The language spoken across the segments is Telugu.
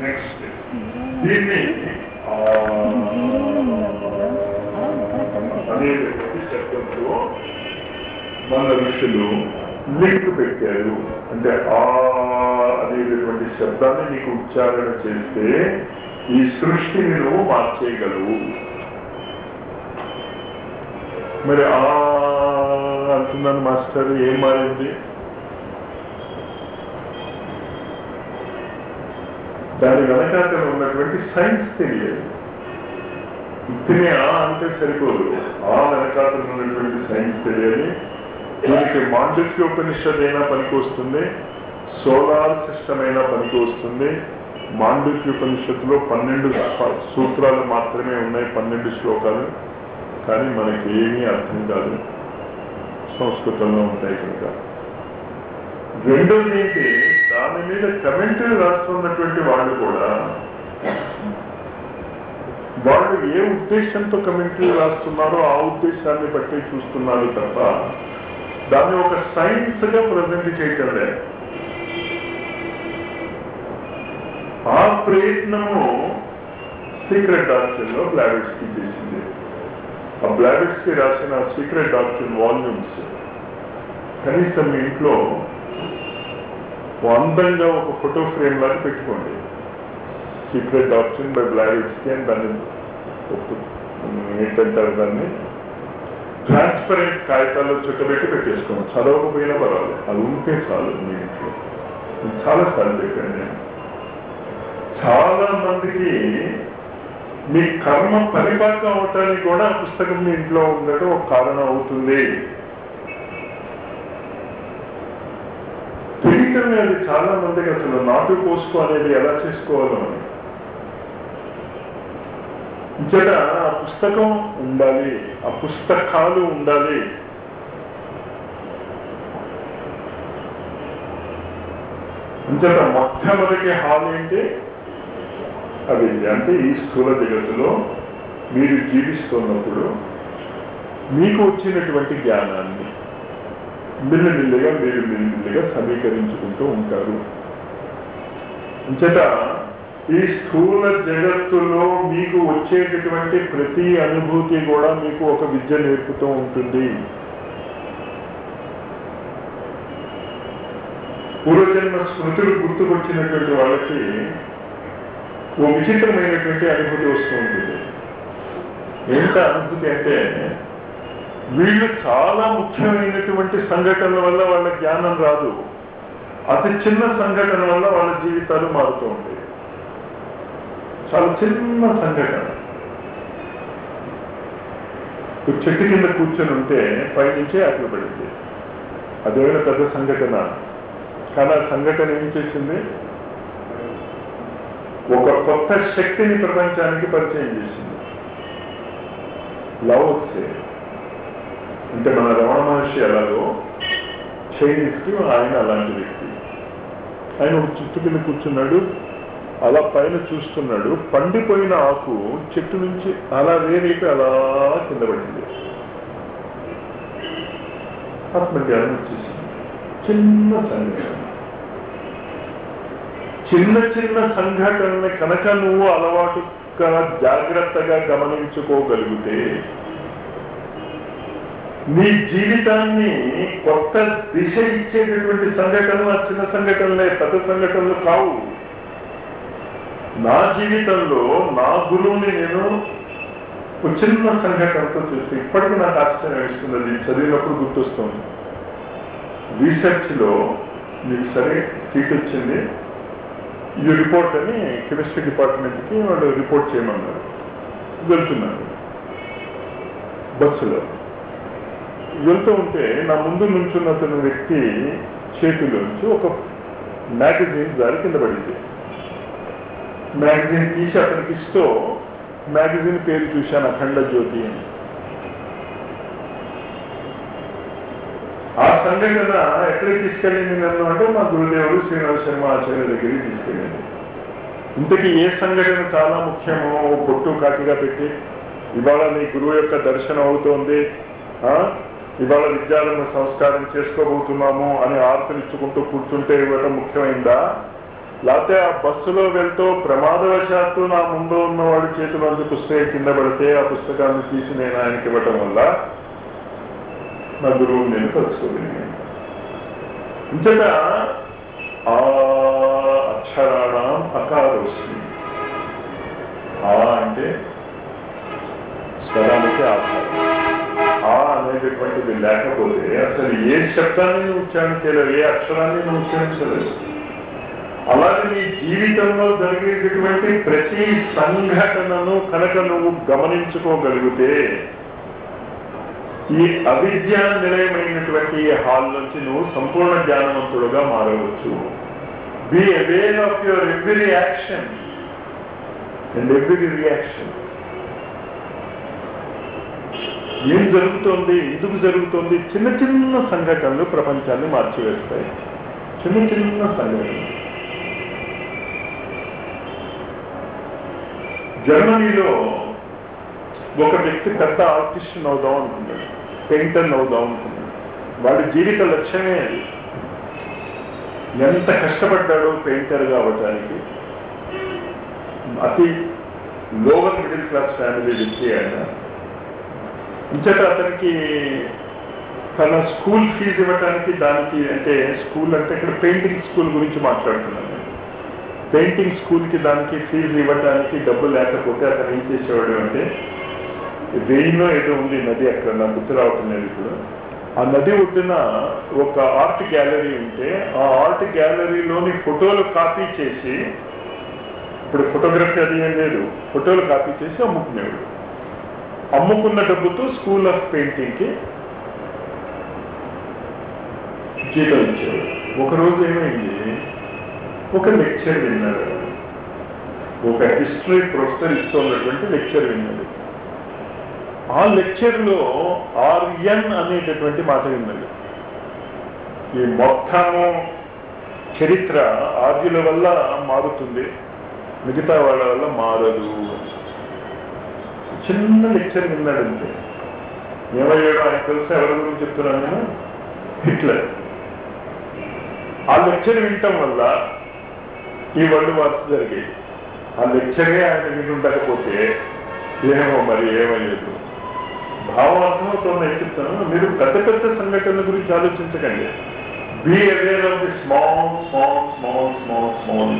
నెక్స్ట్ దీన్ని ఆ, అనేటువంటి శబ్దంతో మన ఋషులు లింక్ పెట్టారు అంటే ఆ అనేటటువంటి శబ్దాన్ని నీకు ఉచ్చారణ చేస్తే ఈ సృష్టిని నువ్వు మార్చేయగలవు మరి ఆ అంటున్నాను మాస్టర్ ఏం మారింది దాని వెనకాతల ఉన్నటువంటి సైన్స్ తెలియదు ఉత్తిని ఆ అంటే సరిపోదు ఆ వెనకాతల ఉన్నటువంటి సైన్స్ తెలియాలి దీనికి మాండుక్యోపనిషత్ అయినా పనికి వస్తుంది సోలార్ సిస్టమ్ అయినా పనికి వస్తుంది మాండుక్యోపనిషత్తులో పన్నెండు స- సూత్రాలు మాత్రమే ఉన్నాయి పన్నెండు శ్లోకాలు కానీ మనకి ఏమీ అర్థం కాదు సంస్కృతంలో ఉంటాయి కనుక రెండోది ఏంటి దాని మీద కమెంటరీ రాస్తున్నటువంటి వాళ్ళు కూడా వాళ్ళు ఏ ఉద్దేశంతో కమెంటరీ రాస్తున్నారో ఆ ఉద్దేశాన్ని బట్టి చూస్తున్నారు తప్ప దాన్ని ఒక సైన్స్ గా ప్రజెంట్ చేయటం లేదు ఆ ప్రయత్నము సీక్రెట్ డాక్టర్ లో బ్లాడెట్స్ కి చేసింది ఆ బ్లాడెట్స్ కి రాసిన సీక్రెట్ డాక్టర్ వాల్యూమ్స్ కనీసం మీ ఇంట్లో ఓ అందంగా ఒక ఫోటో ఫ్రేమ్ లాగా పెట్టుకోండి సీక్రెట్ డాక్టర్ బై బ్లాడెట్స్ కి అని దాన్ని ఒక- ఏంటంటారు దాన్ని ట్రాన్స్పరెంట్ కాగితాల్లో చుట్టబెట్టి పెట్టేసుకోండి చదవకపోయినా పర్వాలేదు అది ఉంటే చాలు మీ ఇంట్లో ఇది చాలా సార్లు చెప్పాను నేను చాలా మందికి మీ కర్మ పరిపాకం అవటానికి కూడా ఆ పుస్తకం మీ ఇంట్లో ఉండడం ఒక కారణం అవుతుంది తెలియటం లేదు చాలా మందికి అసలు నాటు పోసుకో అనేది ఎలా చేసుకోవాలో అని ఇంచేత ఆ పుస్తకం ఉండాలి ఆ పుస్తకాలు ఉండాలి ఇంచేత మొట్టమొదటి హాల్ ఏంటి అది అంటే ఈ స్థూల జగత్తులో మీరు జీవిస్తున్నప్పుడు మీకు వచ్చినటువంటి జ్ఞానాన్ని మెల్లిమెల్లిగా మీరు మెల్లిమెల్లిగా సమీకరించుకుంటూ ఉంటారు అంచేత ఈ స్థూల జగత్తులో మీకు వచ్చేటటువంటి ప్రతి అనుభూతి కూడా మీకు ఒక విద్య నేర్పుతూ ఉంటుంది పూర్వజన్మ స్మృతులు గుర్తుకొచ్చినటువంటి వాళ్ళకి ఓ విచిత్రమైనటువంటి అనుభూతి వస్తూ ఉంటుంది ఏంట అనుభూతి అంటే వీళ్ళు చాలా ముఖ్యమైనటువంటి సంఘటనల వల్ల వాళ్ళ జ్ఞానం రాదు అతి చిన్న సంఘటన వల్ల వాళ్ళ జీవితాలు మారుతూ ఉంటాయి చాలా చిన్న సంఘటన ఒక చెట్టు కింద కూర్చొని ఉంటే పైనుంచే ఆకలి పడింది అదేమైనా పెద్ద సంఘటన కానీ ఆ సంఘటన ఏం చేసింది ఒక కొత్త శక్తిని ప్రపంచానికి పరిచయం చేసింది లవ్ సే అంటే మన రమణ మహర్షి ఎలాగో చైనీస్ కి ఆయన అలాంటి వ్యక్తి ఆయన ఒక చెట్టు కింద కూర్చున్నాడు అలా పైన చూస్తున్నాడు పండిపోయిన ఆకు చెట్టు నుంచి అలా వేరైతే అలా కింద పడింది ఆత్మజ్ఞానం వచ్చేసింది చిన్న సంఘటన చిన్న చిన్న సంఘటనని కనుక నువ్వు అలవాటుగా జాగ్రత్తగా గమనించుకోగలిగితే నీ జీవితాన్ని కొత్త దిశ ఇచ్చేటటువంటి సంఘటనలు ఆ చిన్న సంఘటనలే పెద్ద సంఘటనలు కావు నా జీవితంలో నా గురువుని నేను ఒక చిన్న సంఘటనతో చూస్తే ఇప్పటికీ నాకు ఆశ్చర్యం వేస్తుంది అది చదివినప్పుడు గుర్తొస్తుంది రీసెర్చ్ లో మీకు సరే సీట్ వచ్చింది ఈ రిపోర్ట్ అని కెమిస్ట్రీ డిపార్ట్మెంట్కి వాళ్ళు రిపోర్ట్ చేయమన్నారు వెళ్తున్నాను బస్సులో వెళ్తూ ఉంటే నా ముందు నుంచున్న అతని వ్యక్తి చేతిలోంచి ఒక మ్యాగజైన్ జారి కింద పడింది మ్యాగజైన్ తీసి అతనికి ఇస్తూ మ్యాగజైన్ పేరు చూశాను అఖండ జ్యోతి అని ఆ సంఘటన ఎక్కడికి తీసుకెళ్ళింది నన్ను అంటే మా గురుదేవుడు శ్రీనివాస శర్మ ఆచార్య దగ్గరికి తీసుకెళ్ళింది ఇంతకీ ఏ సంఘటన చాలా ముఖ్యమో ఓ పొట్టు కాకిగా పెట్టి ఇవాళ నీ గురువు యొక్క దర్శనం అవుతోంది ఆ? ఇవాళ విద్యాలను సంస్కారం చేసుకోబోతున్నాము అని ఆర్తనిచ్చుకుంటూ కూర్చుంటే ఇవ్వటం ముఖ్యమైందా లేకపోతే ఆ బస్సులో వెళ్తూ ప్రమాదవశాత్తు నా ముందు ఉన్నవాడి చేతిలోంచి పుస్తకం కింద పడితే ఆ పుస్తకాన్ని తీసి నేను ఆయనకి ఇవ్వటం వల్ల నా గురువు నేను కలుసుకోగలిగాను ఇంతట ఆ అక్షరాణం అకారోస్మి ఆ అంటే స్వరానికి ఆధారం ఆ అనేటటువంటిది లేకపోతే అసలు ఏ శబ్దాన్ని నువ్వు ఉచ్చారించలేవు ఏ అక్షరాన్ని నువ్వు ఉచ్చరించలేవు అలాగే నీ జీవితంలో జరిగేటటువంటి ప్రతి సంఘటనను కనుక నువ్వు గమనించుకోగలిగితే ఈ అవిద్య నిలయమైనటువంటి ఈ హాల్ నుంచి నువ్వు సంపూర్ణ జ్ఞానవంతుడుగా మారవచ్చు be aware of your every action and every reaction ఏం జరుగుతోంది ఎందుకు జరుగుతోంది చిన్న చిన్న సంఘటనలు ప్రపంచాన్ని మార్చివేస్తాయి చిన్న చిన్న సంఘటనలు జర్మనీలో ఒక వ్యక్తి పెద్ద ఆర్టిస్ట్ అవుదాం అనుకున్నాడు పెయింటర్ అవుదాం అనుకున్నాడు వాడి జీవిత లక్ష్యమే అది ఎంత కష్టపడ్డాడో పెయింటర్గా అవ్వటానికి అతి లోవర్ మిడిల్ క్లాస్ ఫ్యామిలీ వ్యక్తి ఆయన ఇంచట అతనికి తన స్కూల్ ఫీజు ఇవ్వటానికి దానికి అంటే స్కూల్ అంటే ఇక్కడ పెయింటింగ్ స్కూల్ గురించి మాట్లాడుతున్నాను నేను. పెయింటింగ్ స్కూల్కి దానికి ఫీజు ఇవ్వటానికి డబ్బు లేకపోతే అతను ఏం చేసేవాడు అంటే వెయ్యిలో ఏదో ఉంది నది అక్కడ నాకు గుర్తు రావటం లేదు ఇప్పుడు ఆ నది ఒడ్డున ఒక ఆర్ట్ గ్యాలరీ ఉంటే ఆ ఆర్ట్ గ్యాలరీలోని ఫోటోలు కాపీ చేసి ఇప్పుడు ఫోటోగ్రఫీ అది ఏం లేదు ఫోటోలు కాపీ చేసి అమ్ముకునేవాడు అమ్ముకున్న డబ్బుతో స్కూల్ ఆఫ్ పెయింటింగ్కి జీతం ఇచ్చేవాడు ఒకరోజు ఏమైంది ఒక లెక్చర్ విన్నాడు ఒక హిస్టరీ ప్రొఫెసర్ ఇస్తున్నటువంటి లెక్చర్ విన్నాడు ఆ లెక్చర్లో ఆర్యన్ అనేటటువంటి మాట విన్నాడు ఈ మొత్తము చరిత్ర ఆర్యుల వల్ల మారుతుంది మిగతా వాళ్ళ వల్ల మారదు చిన్న లెక్చర్ విన్నాడంతే ఏమయ్యాడో ఆయన తెలుసా ఎవరి గురించి చెప్తున్నాను నేను హిట్లర్ ఆ లెక్చర్ వినటం వల్ల ఈ వరల్డ్ వార్స్ జరిగాయి ఆ లెక్చరే ఆయన వినుండకపోతే ఏమో మరి ఏమయ్యేది భావం అర్థమవుతుంది ఏం చెప్తాను మీరు పెద్ద పెద్ద సంఘటనల గురించి ఆలోచించకండి be aware of the small small small small small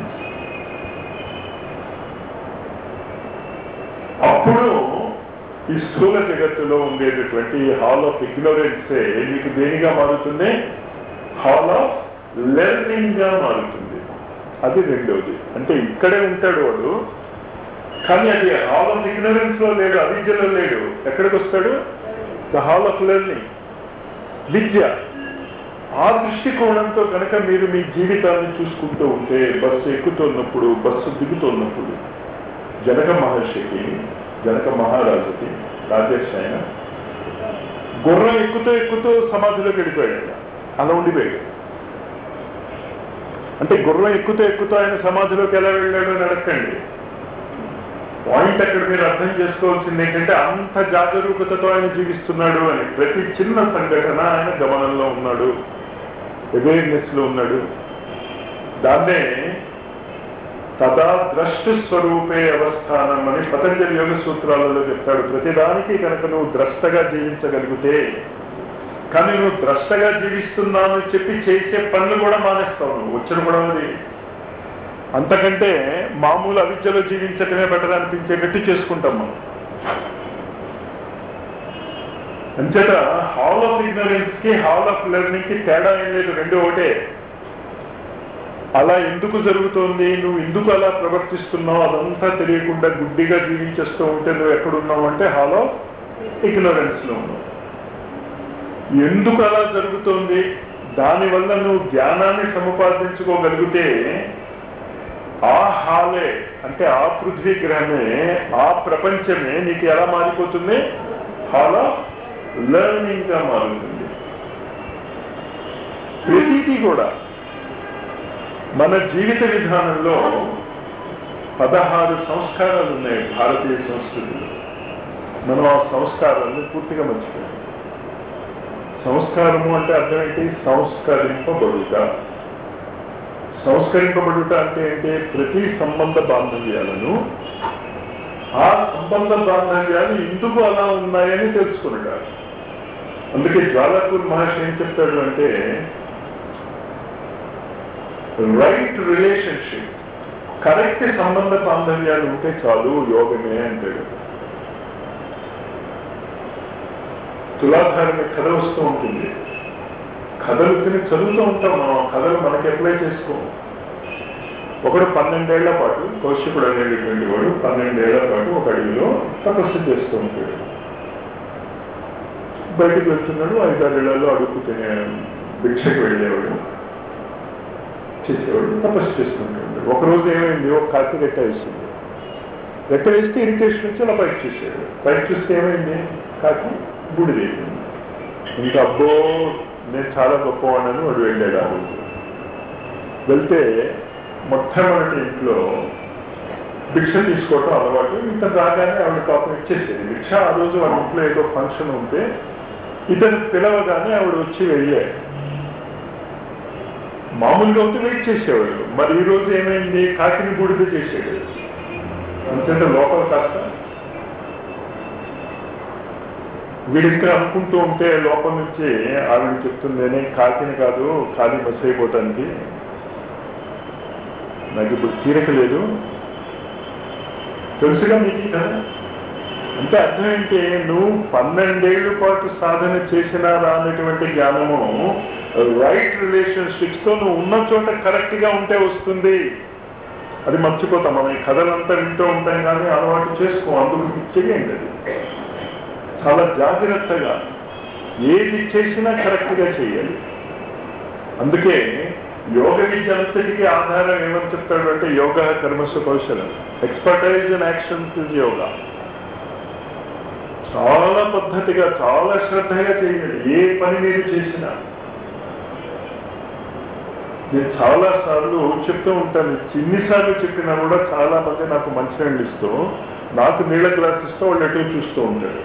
అప్పుడు ఈ స్థూల జగత్తులో ఉండేటటువంటి హాల్ ఆఫ్ ఇగ్నోరెన్సే మీకు దేనిగా మారుతుంది హాల్ ఆఫ్ లెర్నింగ్ గా మారుతుంది అది రెండోది అంటే ఇక్కడే ఉంటాడు వాడు కానీ అది హాల్ ఆఫ్ ఇగ్నరెన్స్ లో లేడు అవిద్యలో లేడు ఎక్కడికి వస్తాడు ద హాల్ ఆఫ్ లెర్నింగ్ విద్య ఆ దృష్టికోణంతో కనుక మీరు మీ జీవితాన్ని చూసుకుంటూ ఉంటే బస్సు ఎక్కుతున్నప్పుడు బస్సు దిగుతున్నప్పుడు జనక మహర్షికి జనక మహారాజుకి రాజేష్ ఆయన గుర్రం ఎక్కుతూ ఎక్కుతూ సమాధిలోకి వెళ్ళిపోయాడు ఆయన. అలా ఉండిపోయాడు అంటే గుర్రం ఎక్కుతూ ఎక్కుతూ ఆయన సమాధిలోకి ఎలా వెళ్ళాడు అని అడగండి పాయింట్ అక్కడ మీరు అర్థం చేసుకోవాల్సింది ఏంటంటే అంత జాగరూకతతో ఆయన జీవిస్తున్నాడు అని ప్రతి చిన్న సంఘటన ఆయన గమనంలో ఉన్నాడు అవేర్నెస్ లో ఉన్నాడు దాన్నే తదా ద్రష్టు స్వరూపే అవస్థానం అని పతంజలి యోగ సూత్రాలలో చెప్తాడు ప్రతిదానికి కనుక నువ్వు ద్రష్టగా జీవించగలిగితే కానీ నువ్వు ద్రష్టగా జీవిస్తున్నావు అని చెప్పి చేసే పనులు కూడా మానేస్తావు నువ్వు వచ్చిన కూడా అది అంతకంటే మామూలు అవిద్యలో జీవించటమే బెటర్ అనిపించేటట్టు చేసుకుంటాం మనం అంచేత హాల్ ఆఫ్ ఇగ్నరెన్స్ కి హాల్ ఆఫ్ లెర్నింగ్ కి తేడా ఏం లేదు రెండు ఒకటే అలా ఎందుకు జరుగుతోంది నువ్వు ఎందుకు అలా ప్రవర్తిస్తున్నావు అదంతా తెలియకుండా గుడ్డిగా జీవించేస్తూ ఉంటే నువ్వు ఎక్కడున్నావు అంటే హాల్ ఆఫ్ ఇగ్నరెన్స్ లో ఉన్నావు ఎందుకు అలా జరుగుతోంది దానివల్ల నువ్వు జ్ఞానాన్ని సముపార్జించుకోగలిగితే ఆ హాలే అంటే ఆ పృథ్వీ గ్రహమే ఆ ప్రపంచమే నీకు ఎలా మారిపోతుంది హాల్ ఆఫ్ లెర్నింగ్ గా మారుతుంది ప్రతిదీ కూడా మన జీవిత విధానంలో పదహారు సంస్కారాలు ఉన్నాయి భారతీయ సంస్కృతిలో మనం ఆ సంస్కారాన్ని పూర్తిగా మర్చిపోయాం సంస్కారము అంటే అర్థం ఏంటి సంస్కరింపబడుట సంస్కరింపబడుట అంటే ఏంటి ప్రతి సంబంధ బాంధవ్యాలను ఆ సంబంధ బాంధవ్యాలు ఎందుకు అలా ఉన్నాయని తెలుసుకున్నాడు అందుకే జ్వాలాపూర్ మహర్షి ఏం చెప్తాడు అంటే రైట్ రిలేషన్షిప్ కరెక్ట్ సంబంధ బాంధవ్యాలు ఉంటే చాలు యోగమే అంటాడు తులాధారణ కథ వస్తూ ఉంటుంది కథలు తిని చదువుతూ ఉంటాం మనం ఆ కథలు మనకి అప్లై చేసుకోము ఒకడు పన్నెండేళ్ల పాటు కౌశికుడు అనేటటువంటి వాడు పన్నెండేళ్ల పాటు ఒక అడవిలో తపస్సు చేస్తూ ఉంటాడు బయటికి వెళ్తున్నాడు ఐదారేళ్లలో అడుగు తినే భిక్షకు వెళ్ళేవాడు చేసేవాడు తపస్సు చేస్తుంటాడు ఒకరోజు ఏమైంది ఒక కాకి రెట్ట వేసింది రెట్ట వేస్తే ఇరిటేషన్ వచ్చి అలా బయట చూసాడు బయట చూస్తే ఏమైంది కాకి బూడిదైంది ఇంకా అబ్బో నేను చాలా గొప్పవాడని వాడు వెళ్ళాడు ఆ రోజు వెళ్తే మొట్టమొదటి ఇంట్లో భిక్ష తీసుకోవటం అలవాటు ఇంత రాగానే ఆవిడ పాపం ఇచ్చేసేది భిక్ష ఆ రోజు వాళ్ళ ఇంట్లో ఏదో ఫంక్షన్ ఉంటే ఇతను పిలవగానే ఆవిడ వచ్చి వెళ్ళాడు మామూలుగా అయితే వెయిట్ చేసేవాడు మరి ఈ రోజు ఏమైంది కాకిని బూడిద చేసాడు అంతేంటే లోపల కాస్త వీడింకా అనుకుంటూ ఉంటే లోపల నుంచి ఆవిడ చెప్తుంది నేనే కాకిని కాదు ఖాళీ బస్ అయిపోవటానికి నాకు ఇప్పుడు తీరిక లేదు తెలుసుగా మీకు కదా అంటే అర్థం ఏంటి నువ్వు పన్నెండేళ్ల పాటు సాధన చేసినా రానటువంటి జ్ఞానము రైట్ రిలేషన్షిప్స్ తో నువ్వు ఉన్న చోట కరెక్ట్ గా ఉంటే వస్తుంది అది మర్చిపోతాం మనం ఈ కథలంతా వింటూ ఉంటాం కానీ అలవాటు చేసుకో అందుకు చేయండి అది చాలా జాగ్రత్తగా ఏది చేసినా కరెక్ట్ గా చేయాలి అందుకే యోగ విద్య అంతటికీ ఆధారం ఏమని చెప్తాడు అంటే యోగ కర్మస్వ కౌశలం expertise in actions is yoga చాలా పద్ధతిగా చాలా శ్రద్ధగా చేయాలి ఏ పని మీరు చేసినా నేను చాలా సార్లు చెప్తూ ఉంటాను ఎన్నిసార్లు చెప్పినా కూడా చాలా మంది నాకు మంచినీళ్ళు ఇస్తూ నాకు నీళ్ళ గ్లాస్ ఇస్తూ వాళ్ళు ఎటు చూస్తూ ఉంటారు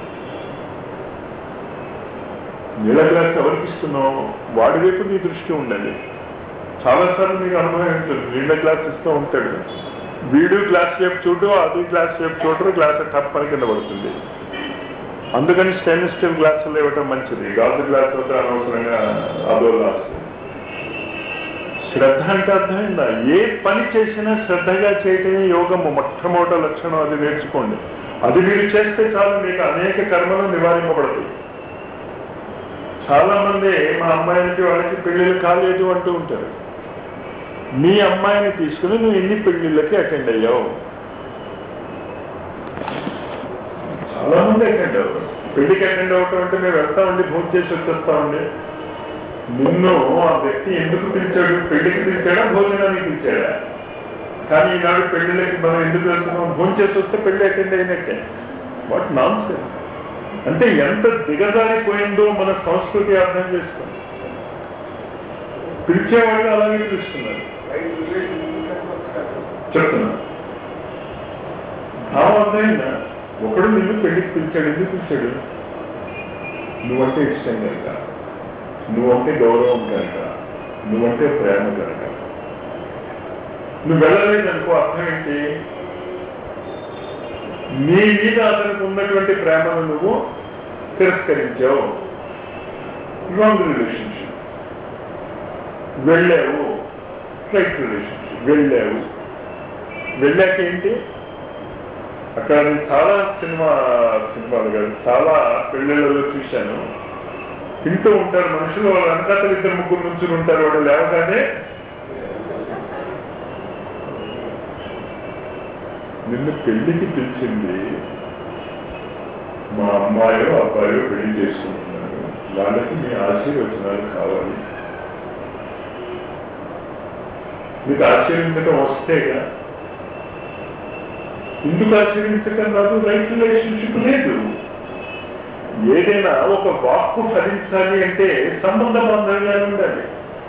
నీళ్ళ గ్లాస్ ఎవరికి ఇస్తున్నావు వాడి వైపు నీ దృష్టి ఉండాలి చాలాసార్లు మీకు అనుభవం ఉంటుంది నీళ్ళ గ్లాస్ ఇస్తూ ఉంటాడు వీడు గ్లాస్ వైపు చూడు అది గ్లాస్ వైపు చూడరు గ్లాస్ టప్ అని కింద పడుతుంది అందుకని స్టెయిన్లెస్ స్టీల్ గ్లాసులు ఇవ్వటం మంచిది గాజు గ్లాస్ అయితే అనవసరంగా అదో గ్లాస్ శ్రద్ధ అంటే అర్థమైందా ఏ పని చేసినా శ్రద్ధగా చేయటమే యోగము మొట్టమొదటి లక్షణం అది నేర్చుకోండి అది మీరు చేస్తే చాలు మీకు అనేక కర్మలు నివారింపబడతాయి చాలా మంది మా అమ్మాయిలకి వాళ్ళకి పెళ్లిళ్ళు కాలేదు అంటూ ఉంటారు మీ అమ్మాయిని తీసుకుని నువ్వు ఎన్ని పెళ్లిళ్ళకి అటెండ్ అయ్యావు చాలా మంది అటెండ్ అవ్వరు పెళ్లికి అటెండ్ అవ్వటం అంటే మేము వెళ్తామండి భోజనం చేసి వచ్చేస్తామండి నిన్ను ఆ వ్యక్తి ఎందుకు పిలిచాడు పెళ్లికి పిలిచాడా భోజనానికి పిలిచాడా కానీ ఈనాడు పెళ్లిళ్ళకి మనం ఎందుకు వెళ్తున్నాం భోజనం చేసి వస్తే పెళ్లి అటెండ్ అయినట్టే వాట్ నాన్ అంటే ఎంత దిగజారిపోయిందో మన సంస్కృతి అర్థం చేసుకోండి పిలిచేవాళ్ళు అలాగే పిలుస్తున్నారు చెప్తున్నా భావం అర్థమైందా ఒకడు నిన్ను పెళ్లికి పిలిచాడు ఎందుకు పిలిచాడు నువ్వంటే ఇష్టం కనుక నువ్వంటే గౌరవం కనుక నువ్వంటే ప్రేమ కనుక నువ్వు వెళ్ళలేదనుకో అర్థం ఏంటి నీ మీద అతనికి ఉన్నటువంటి ప్రేమను నువ్వు తిరస్కరించావు రాంగ్ రిలేషన్షిప్ వెళ్ళావు రైట్ రిలేషన్షిప్ వెళ్ళావు వెళ్ళాక ఏంటి అక్కడ నేను చాలా సినిమా సినిమాలు కాదు చాలా పెళ్ళిళ్ళలో చూశాను తింటూ ఉంటారు మనుషులు వాళ్ళ వెనకాతలు ఇద్దరు ముగ్గురు నుంచి ఉంటారు వాడు లేవగానే నిన్ను పెళ్లికి పిలిచింది మా అమ్మాయో అబ్బాయో పెళ్లి చేసుకుంటున్నారు వాళ్ళకి మీ ఆశీర్వచనాలు కావాలి మీకు ఆశీర్వించడం వస్తేగా ఎందుకు ఆచరించటం రాదు రైట్ రిలేషన్షిప్ లేదు ఏదైనా ఒక వాక్కు ఫలించాలి అంటే సంబంధ బాంధవ్యాలు ఉండాలి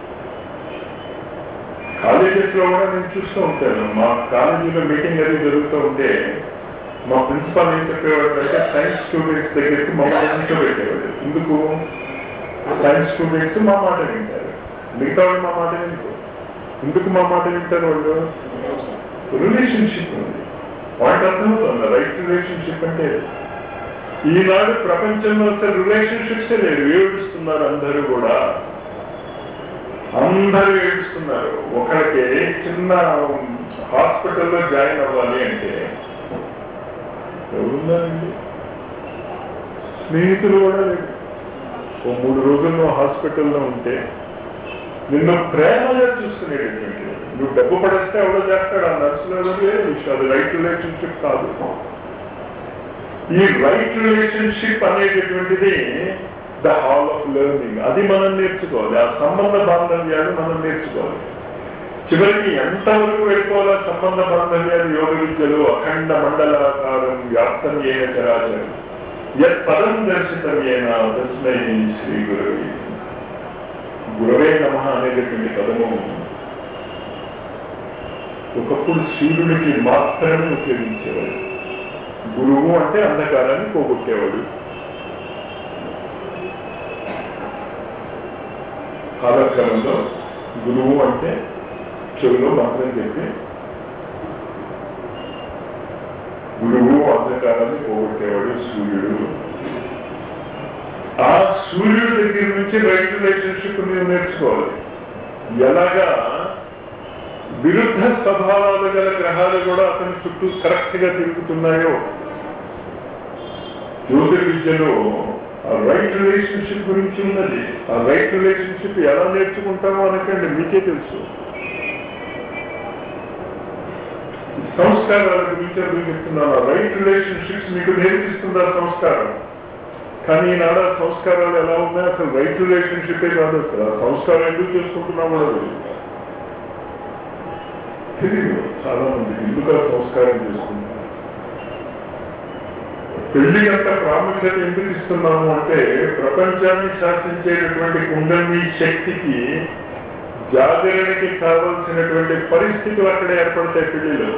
కాలేజెస్ లో కూడా నేను చూస్తూ ఉంటాను మా కాలేజీలో మీటింగ్ అది జరుగుతూ ఉంటే మా ప్రిన్సిపాల్ ఏం చెప్పేవాడు అంటే సైన్స్ స్టూడెంట్స్ దగ్గరికి మమ్మల్ని నిల్చోబెట్టేవాడు ఎందుకు సైన్స్ స్టూడెంట్స్ మా మాట వింటారు మిగతా వాళ్ళు మా మాట వింటారు ఎందుకు మా మాట వింటారు వాళ్ళు రిలేషన్షిప్ ఉంది వాటి అర్థమవుతుంది రైట్ రిలేషన్షిప్ అంటే ఈనాడు ప్రపంచంలో అసలు రిలేషన్షిప్సే లేరు ఏడుస్తున్నారు అందరూ కూడా అందరూ ఏడుస్తున్నారు ఒకరికి చిన్న హాస్పిటల్లో జాయిన్ అవ్వాలి అంటే ఎవరున్నారండి స్నేహితులు కూడా లేరు ఓ మూడు రోజులు నువ్వు హాస్పిటల్లో ఉంటే నిన్ను ప్రేమగా చూసుకునేటటువంటి నువ్వు డబ్బు పడేస్తే ఎవడో చేస్తాడు ఆ నర్సులో ఎవరు లేదు విషయం అది రైట్ రిలేషన్షిప్ కాదు ఈ రైట్ రిలేషన్షిప్ అనేటటువంటిది ద హాల్ ఆఫ్ లెర్నింగ్ అది మనం నేర్చుకోవాలి ఆ సంబంధ బాంధవ్యాలు మనం నేర్చుకోవాలి చివరికి ఎంతవరకు వెళ్ళిపోవాలా సంబంధ బాంధవ్యాలు యోగ విద్యలు అఖండ మండలాకారం వ్యాప్తం ఏన చరాచరం యత్ పదం దర్శితం ఏన తస్మై శ్రీ గురవి గురవే నమ అనేటటువంటి పదము ఒకప్పుడు సూర్యుడికి మాత్రమే ఉపయోగించేవాడు గురువు అంటే అంధకారాన్ని పోగొట్టేవాడు కాలక్రమంలో గురువు అంటే చెవిలో మంత్రం చెప్పి గురువు అంధకారాన్ని పోగొట్టేవాడు సూర్యుడు ఆ సూర్యుడి దగ్గర నుంచి రైట్ రిలేషన్షిప్ మీరు నేర్చుకోవాలి ఎలాగా విరుద్ధ స్వభావాలు గల గ్రహాలు కూడా అతని చుట్టూ కరెక్ట్ గా తిరుగుతున్నాయో జ్యోతిర్ విద్యలో ఆ రైట్ రిలేషన్షిప్ గురించి ఉన్నది ఆ రైట్ రిలేషన్షిప్ ఎలా నేర్చుకుంటామో అనకండి మీకే తెలుసు సంస్కారాల గురించి అర్థం చెప్తున్నాను ఆ రైట్ రిలేషన్షిప్స్ మీకు నేర్పిస్తుంది ఆ సంస్కారం కానీ ఈనాడు ఆ సంస్కారాలు ఎలా ఉన్నాయి అసలు రైట్ రిలేషన్షిప్పే కాదు అసలు ఆ సంస్కారం ఎందుకు చేసుకుంటున్నాం కూడా తెలియదు. తెలియదు చాలా మంది ఎందుకు ఆ సంస్కారం చేసుకుంటున్నారు పెళ్లి యొక్క ప్రాముఖ్యత ఎందుకు ఇస్తున్నాము అంటే ప్రపంచాన్ని శాసించేటటువంటి కుండలి శక్తికి జాగరణకి కావలసినటువంటి పరిస్థితులు అక్కడ ఏర్పడతాయి పెళ్లిలో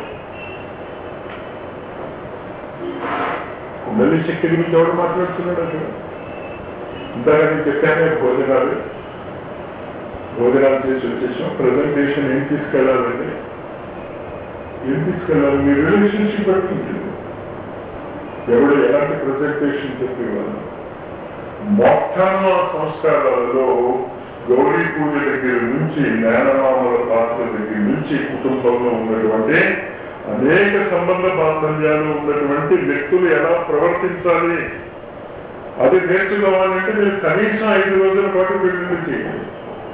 కుండలి శక్తి గురించి ఎవడు మాట్లాడుతున్నాడు అసలు ఇంతగా నేను చెప్పానే భోజనాలు భోజనాలు చేసి వచ్చేసాం ప్రజెంటేషన్ ఏం తీసుకెళ్ళాలండి ఏం తీసుకెళ్ళాలి మీ రిలేషన్షిప్ బట్టి ఉంటుంది ఎవడు ఎలాంటి ప్రజెంటేషన్ చెప్పేవాళ్ళు మొత్తం సంస్కారాలలో గౌరీ పూజ దగ్గర నుంచి మేనమామల పాత్ర దగ్గర నుంచి కుటుంబంలో ఉన్నటువంటి అనేక సంబంధ బాంధవ్యాలు ఉన్నటువంటి వ్యక్తులు ఎలా ప్రవర్తించాలి అది నేర్చుకోవాలంటే మీరు కనీసం ఐదు రోజుల పాటు పెళ్లి చేయండి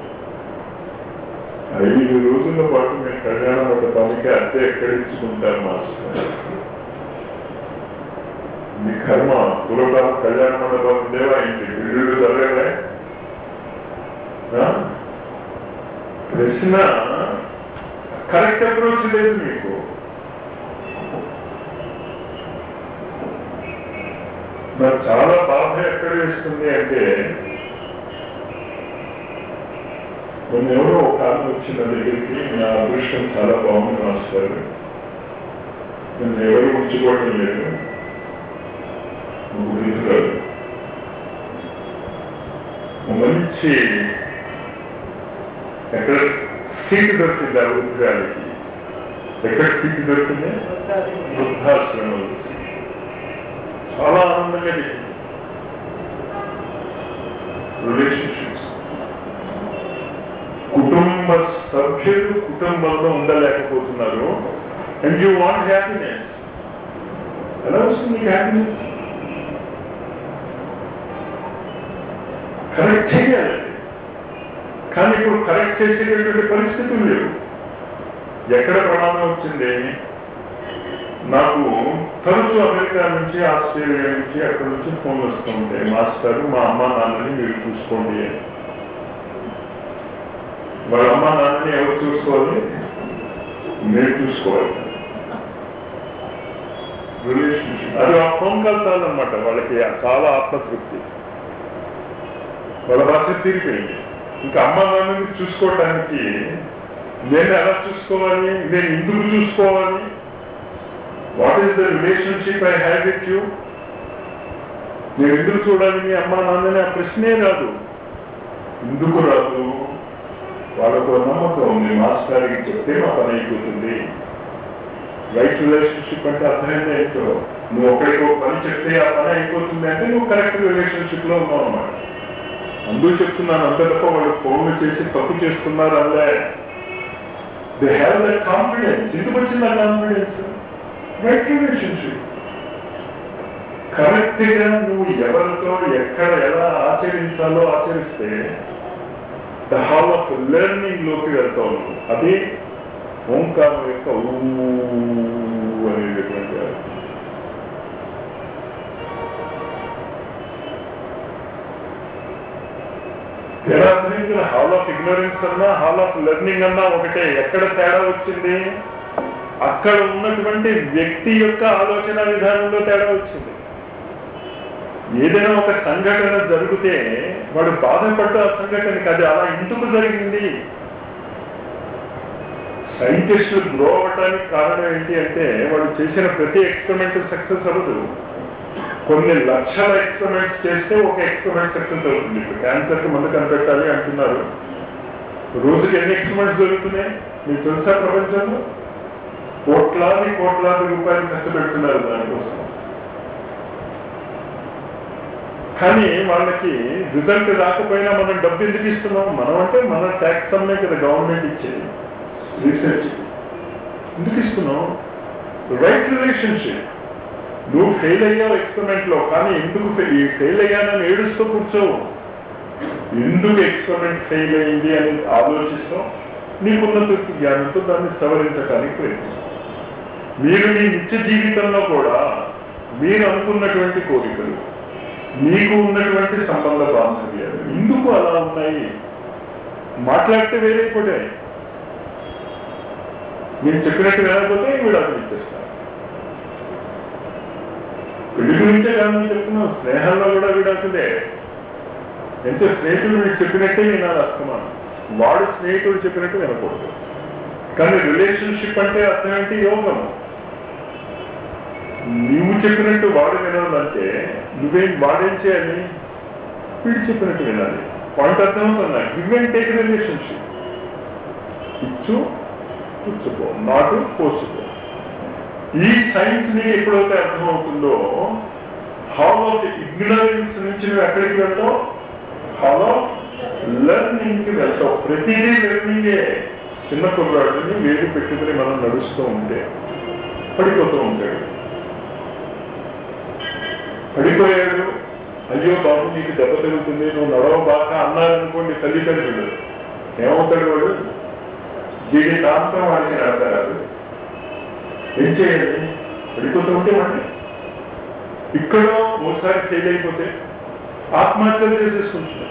ఐదు రోజుల పాటు మీరు కళ్యాణ మండపానికి అద్దె ఎక్కడించుకుంటారు మాస్టర్ మీ కర్మ పూర్వకాలం కళ్యాణ మండపం ఉండేవా ఇంటి బిల్లుడు చదివేవా ప్రశ్న కరెక్ట్ అప్రోచ్ లేదు మీకు నాకు చాలా బాధ ఎక్కడ వేస్తుంది అంటే మొన్న ఎవరో ఒక ఆమె వచ్చిన దగ్గరికి నా అదృష్టం చాలా బాగుంది మాస్టర్ నన్ను ఎవరు ఉంచుకోవడం లేదు గురించి కాదు మంచి ఎక్కడ సీటు దొరికింది ఆ వృద్ధాలకి ఎక్కడ సీటు దొరికింది వృద్ధాశ్రమం చాలా ఆనందంగా చెప్పింది రిలేషన్షిప్స్ కుటుంబ సభ్యులు కుటుంబంలో ఉండలేకపోతున్నారు అండ్ యూ వాంట్ హ్యాపీనెస్ ఎలా వస్తుంది హ్యాపీనెస్ కరెక్ట్ చేయాలి కానీ ఇప్పుడు కరెక్ట్ చేసేటటువంటి పరిస్థితులు లేవు ఎక్కడ ప్రమాదం వచ్చింది నాకు తరచు అమెరికా నుంచి ఆస్ట్రేలియా నుంచి అక్కడ నుంచి ఫోన్ వస్తూ ఉంటాయి మాస్టర్ మా అమ్మ నాన్నని మీరు చూసుకోండి అని వాళ్ళ అమ్మ నాన్నని ఎవరు చూసుకోవాలి మీరు చూసుకోవాలి రిలేషన్షిప్ అది ఆ ఫోన్ కాల్ చాలన్నమాట వాళ్ళకి చాలా ఆత్మతృప్తి వాళ్ళ భాష తీరిపోయింది ఇంకా అమ్మ నాన్నని చూసుకోవడానికి నేను ఎలా చూసుకోవాలి నేను ఎందుకు చూసుకోవాలి what is the relationship I have with you నేను ఎందుకు చూడాలి మీ అమ్మ నాన్నని ఆ ప్రశ్నే రాదు ఎందుకు రాదు వాళ్ళకు ఒక నమ్మకం ఉంది మాస్టర్ గారికి చెప్తే మా పని అయిపోతుంది రైట్ రిలేషన్షిప్ అంటే అర్థమైంది ఏంటో నువ్వు ఒకరికి ఒక పని చెప్తే ఆ పని అయిపోతుంది అంటే నువ్వు కరెక్ట్ రిలేషన్షిప్ లో ఉన్నావు అన్నమాట అందుకు చెప్తున్నాను అంతే తప్ప వాళ్ళు ఫోన్లు చేసి తప్పు చేస్తున్నారు అల్లే దే హ్యావ్ దట్ కాన్ఫిడెన్స్ ఎందుకు వచ్చింది ఆ కాన్ఫిడెన్స్ రైట్ రిలేషన్షిప్ కరెక్ట్ గా నువ్వు ఎవరితో ఎక్కడ ఎలా ఆచరించాలో ఆచరిస్తే ద హాల్ ఆఫ్ లెర్నింగ్ లోకి వెళ్తావు నువ్వు అది ఓంకారం యొక్క ఊ అనేటటువంటి అర్థం. ఎలా అర్థమైంది హాల్ ఆఫ్ ఇగ్నోరెన్స్ అన్నా హాల్ ఆఫ్ లెర్నింగ్ అన్నా ఒకటే ఎక్కడ తేడా వచ్చింది అక్కడ ఉన్నటువంటి వ్యక్తి యొక్క ఆలోచన విధానంలో తేడా వచ్చింది ఏదైనా ఒక సంఘటన జరిగితే వాడు బాధపడ్డ ఆ సంఘటనకి అది అలా ఎందుకు జరిగింది సైంటిస్టులు గ్రో అవ్వడానికి కారణం ఏంటి అంటే వాడు చేసిన ప్రతి ఎక్స్పెరిమెంట్ సక్సెస్ అవ్వదు కొన్ని లక్షల ఎక్స్పెరిమెంట్స్ చేస్తే ఒక ఎక్స్పెరిమెంట్ సక్సెస్ అవుతుంది ఇప్పుడు క్యాన్సర్ కి మందు కనిపెట్టాలి అంటున్నారు రోజుకి ఎన్ని ఎక్స్పెరిమెంట్స్ జరుగుతున్నాయి మీకు తెలుసా ప్రపంచంలో కోట్లాది కోట్లాది రూపాయలు ఖర్చు పెడుతున్నారు దానికోసం కానీ వాళ్ళకి రిజల్ట్ రాకపోయినా మనం డబ్బు ఎందుకు ఇస్తున్నాం మనం అంటే మన ట్యాక్స్ అమ్మే కదా గవర్నమెంట్ ఇచ్చేది రీసెర్చ్ ఎందుకు ఇస్తున్నాం రైట్ రిలేషన్షిప్ నువ్వు ఫెయిల్ అయ్యావు ఎక్స్పెరిమెంట్ లో కానీ ఎందుకు ఫెయిల్ అయ్యానని ఏడుస్తూ కూర్చోవు ఎందుకు ఎక్స్పెరిమెంట్ ఫెయిల్ అయింది అని ఆలోచిస్తాం నీకున్న తృప్తి జ్ఞానంతో దాన్ని సవరించడానికి ప్రయత్నిస్తాం మీరు మీ నిత్య జీవితంలో కూడా మీరు అనుకున్నటువంటి కోరికలు మీకు ఉన్నటువంటి సంబంధ బాంధవ్యాలు ఎందుకు అలా ఉన్నాయి మాట్లాడితే వేరైపోయాయి నేను చెప్పినట్టు వినకపోతే విడాకులు ఇచ్చేస్తాను పెళ్లి గురించే కాదని చెప్తున్నాం స్నేహంలో కూడా విడాకులే ఎంతో స్నేహితుడు వీడు చెప్పినట్టే వినాలి అస్తమానం వాడు స్నేహితుడు చెప్పినట్టు వినకూడదు కానీ రిలేషన్షిప్ అంటే అర్థం ఏంటి యోగం నువ్వు చెప్పినట్టు వాడు వినాలంటే నువ్వేం వాడేం చేయాలి వీడు చెప్పినట్టు వినాలి పాయింట్ అర్థమవుతుందా గివ్ అండ్ టేక్ రిలేషన్షిప్ ఇచ్చు పుచ్చుకో నాటు పోసుకో ఈ సైన్స్ ని ఎప్పుడైతే అర్థమవుతుందో హాల్ ఆఫ్ ఇగ్నరెన్స్ నుంచి నువ్వు ఎక్కడికి వెళ్తావు హాల్ ఆఫ్ లెర్నింగ్ కి వెళ్తావు ప్రతిదీ లెర్నింగే చిన్న కుర్రాడిని వేడి పెట్టుకుని మనం నడుస్తూ ఉంటే పడిపోతూ ఉంటాడు పడిపోయాడు అయ్యో బాబు నీకు దెబ్బ తగులుతుంది నువ్వు నడవ బాగా అన్నారనుకోండి తల్లిదండ్రులు ఏమవుతాడు వాడు దీని దాంతో వాడికి నడతారు ఏం చేయాలి పడిపోతూ ఉంటే వాడిని ఇక్కడ ఓసారి ఫెయిల్ అయిపోతే ఆత్మహత్యలు చేసేసుకుంటున్నాడు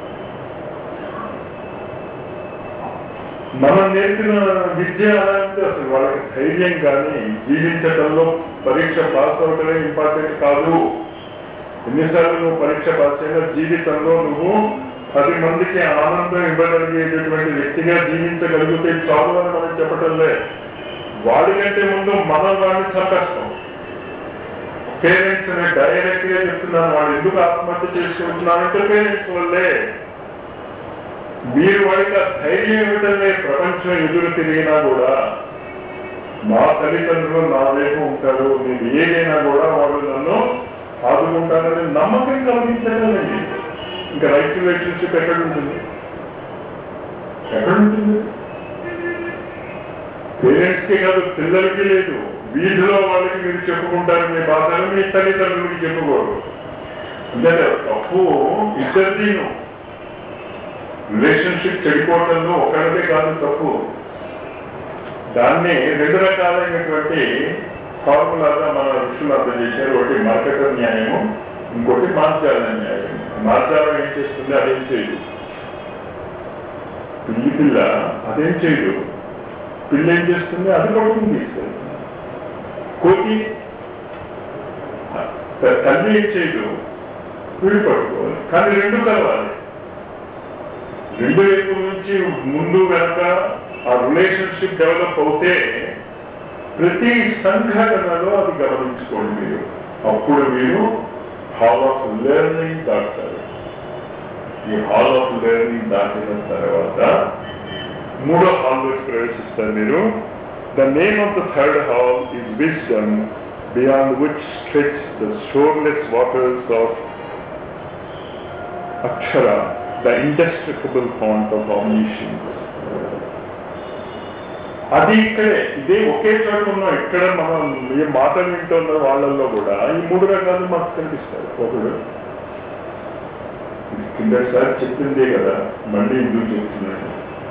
మనం నేర్పిన విద్య అలా అంటే అసలు వాళ్ళకి ధైర్యం కానీ జీవించడంలో పరీక్ష పాస్ అవడమే ఇంపార్టెంట్ కాదు ఎన్నిసార్లు నువ్వు పరీక్ష పాస్ అయినా జీవితంలో నువ్వు పది మందికి ఆనందం ఇవ్వగలిగేటటువంటి వ్యక్తిగా జీవించగలిగితే చాలు అని మనం చెప్పటంలే వాడికంటే ముందు మనం వాడిని చంపేస్తాం పేరెంట్స్ డైరెక్ట్ గా చెప్తున్నాను వాడు ఎందుకు ఆత్మహత్య చేసుకుంటున్నారంటే పేరెంట్స్ వల్లే మీరు వాడికి ఆ ధైర్యం ఇవ్వటమే ప్రపంచం ఎదురు తిరిగినా కూడా మా తల్లిదండ్రులు నా వైపు ఉంటారు నేను ఏదైనా కూడా వాళ్ళు నన్ను ఆదుకుంటారని నమ్మకం కలిగించగలండి ఇంకా రైట్ రిలేషన్షిప్ ఎక్కడ ఉంటుంది ఎక్కడ ఉంటుంది పేరెంట్స్ కి కాదు పిల్లలకి లేదు వీధిలో వాళ్ళకి మీరు చెప్పుకుంటారు మీ బాధలు మీ తల్లిదండ్రులకి చెప్పుకోరు అంటే తప్పు ఇద్దరిదీను రిలేషన్షిప్ చెడిపోవటంలో ఒకరిదే కాదు తప్పు దాన్ని రెండు రకాలైనటువంటి ఫార్ములాగా మన ఋషులు అర్థం చేశారు ఒకటి మార్కెటర్ న్యాయము ఇంకోటి మార్జాల న్యాయం మార్జాలం ఏం చేస్తుంది అదేం చేయదు పిల్లి పిల్ల అదేం చేయదు పిల్ల ఏం చేస్తుంది అది పడుతుంది తీసుకెళ్తుంది కోతి తల్లి ఏం చేయదు వీడు పట్టుకోవాలి కానీ రెండు కలవాలి రెండు వైపుల నుంచి ముందు వెనక ఆ రిలేషన్షిప్ డెవలప్ అవుతే ప్రతి సంఘటనలో అది గమనించుకోండి మీరు అప్పుడు మీరు హాల్ ఆఫ్ లెర్నింగ్ దాటారు ఈ హాల్ ఆఫ్ లెర్నింగ్ దాటిన తర్వాత మూడో హాల్లోకి ప్రవేశిస్తారు మీరు the name of the third hall is wisdom beyond which stretch the shoreless waters of Akshara the indestructible font of omniscience అది ఇక్కడే ఇదే ఒకే చోట ఉన్నాం ఇక్కడ మనం ఏ మాటలు వింటున్న వాళ్ళల్లో కూడా ఈ మూడు రకాలు మాకు కనిపిస్తాయి ఒకడు కిందసారి చెప్పిందే కదా మళ్ళీ ఎందుకు చెప్తున్నాను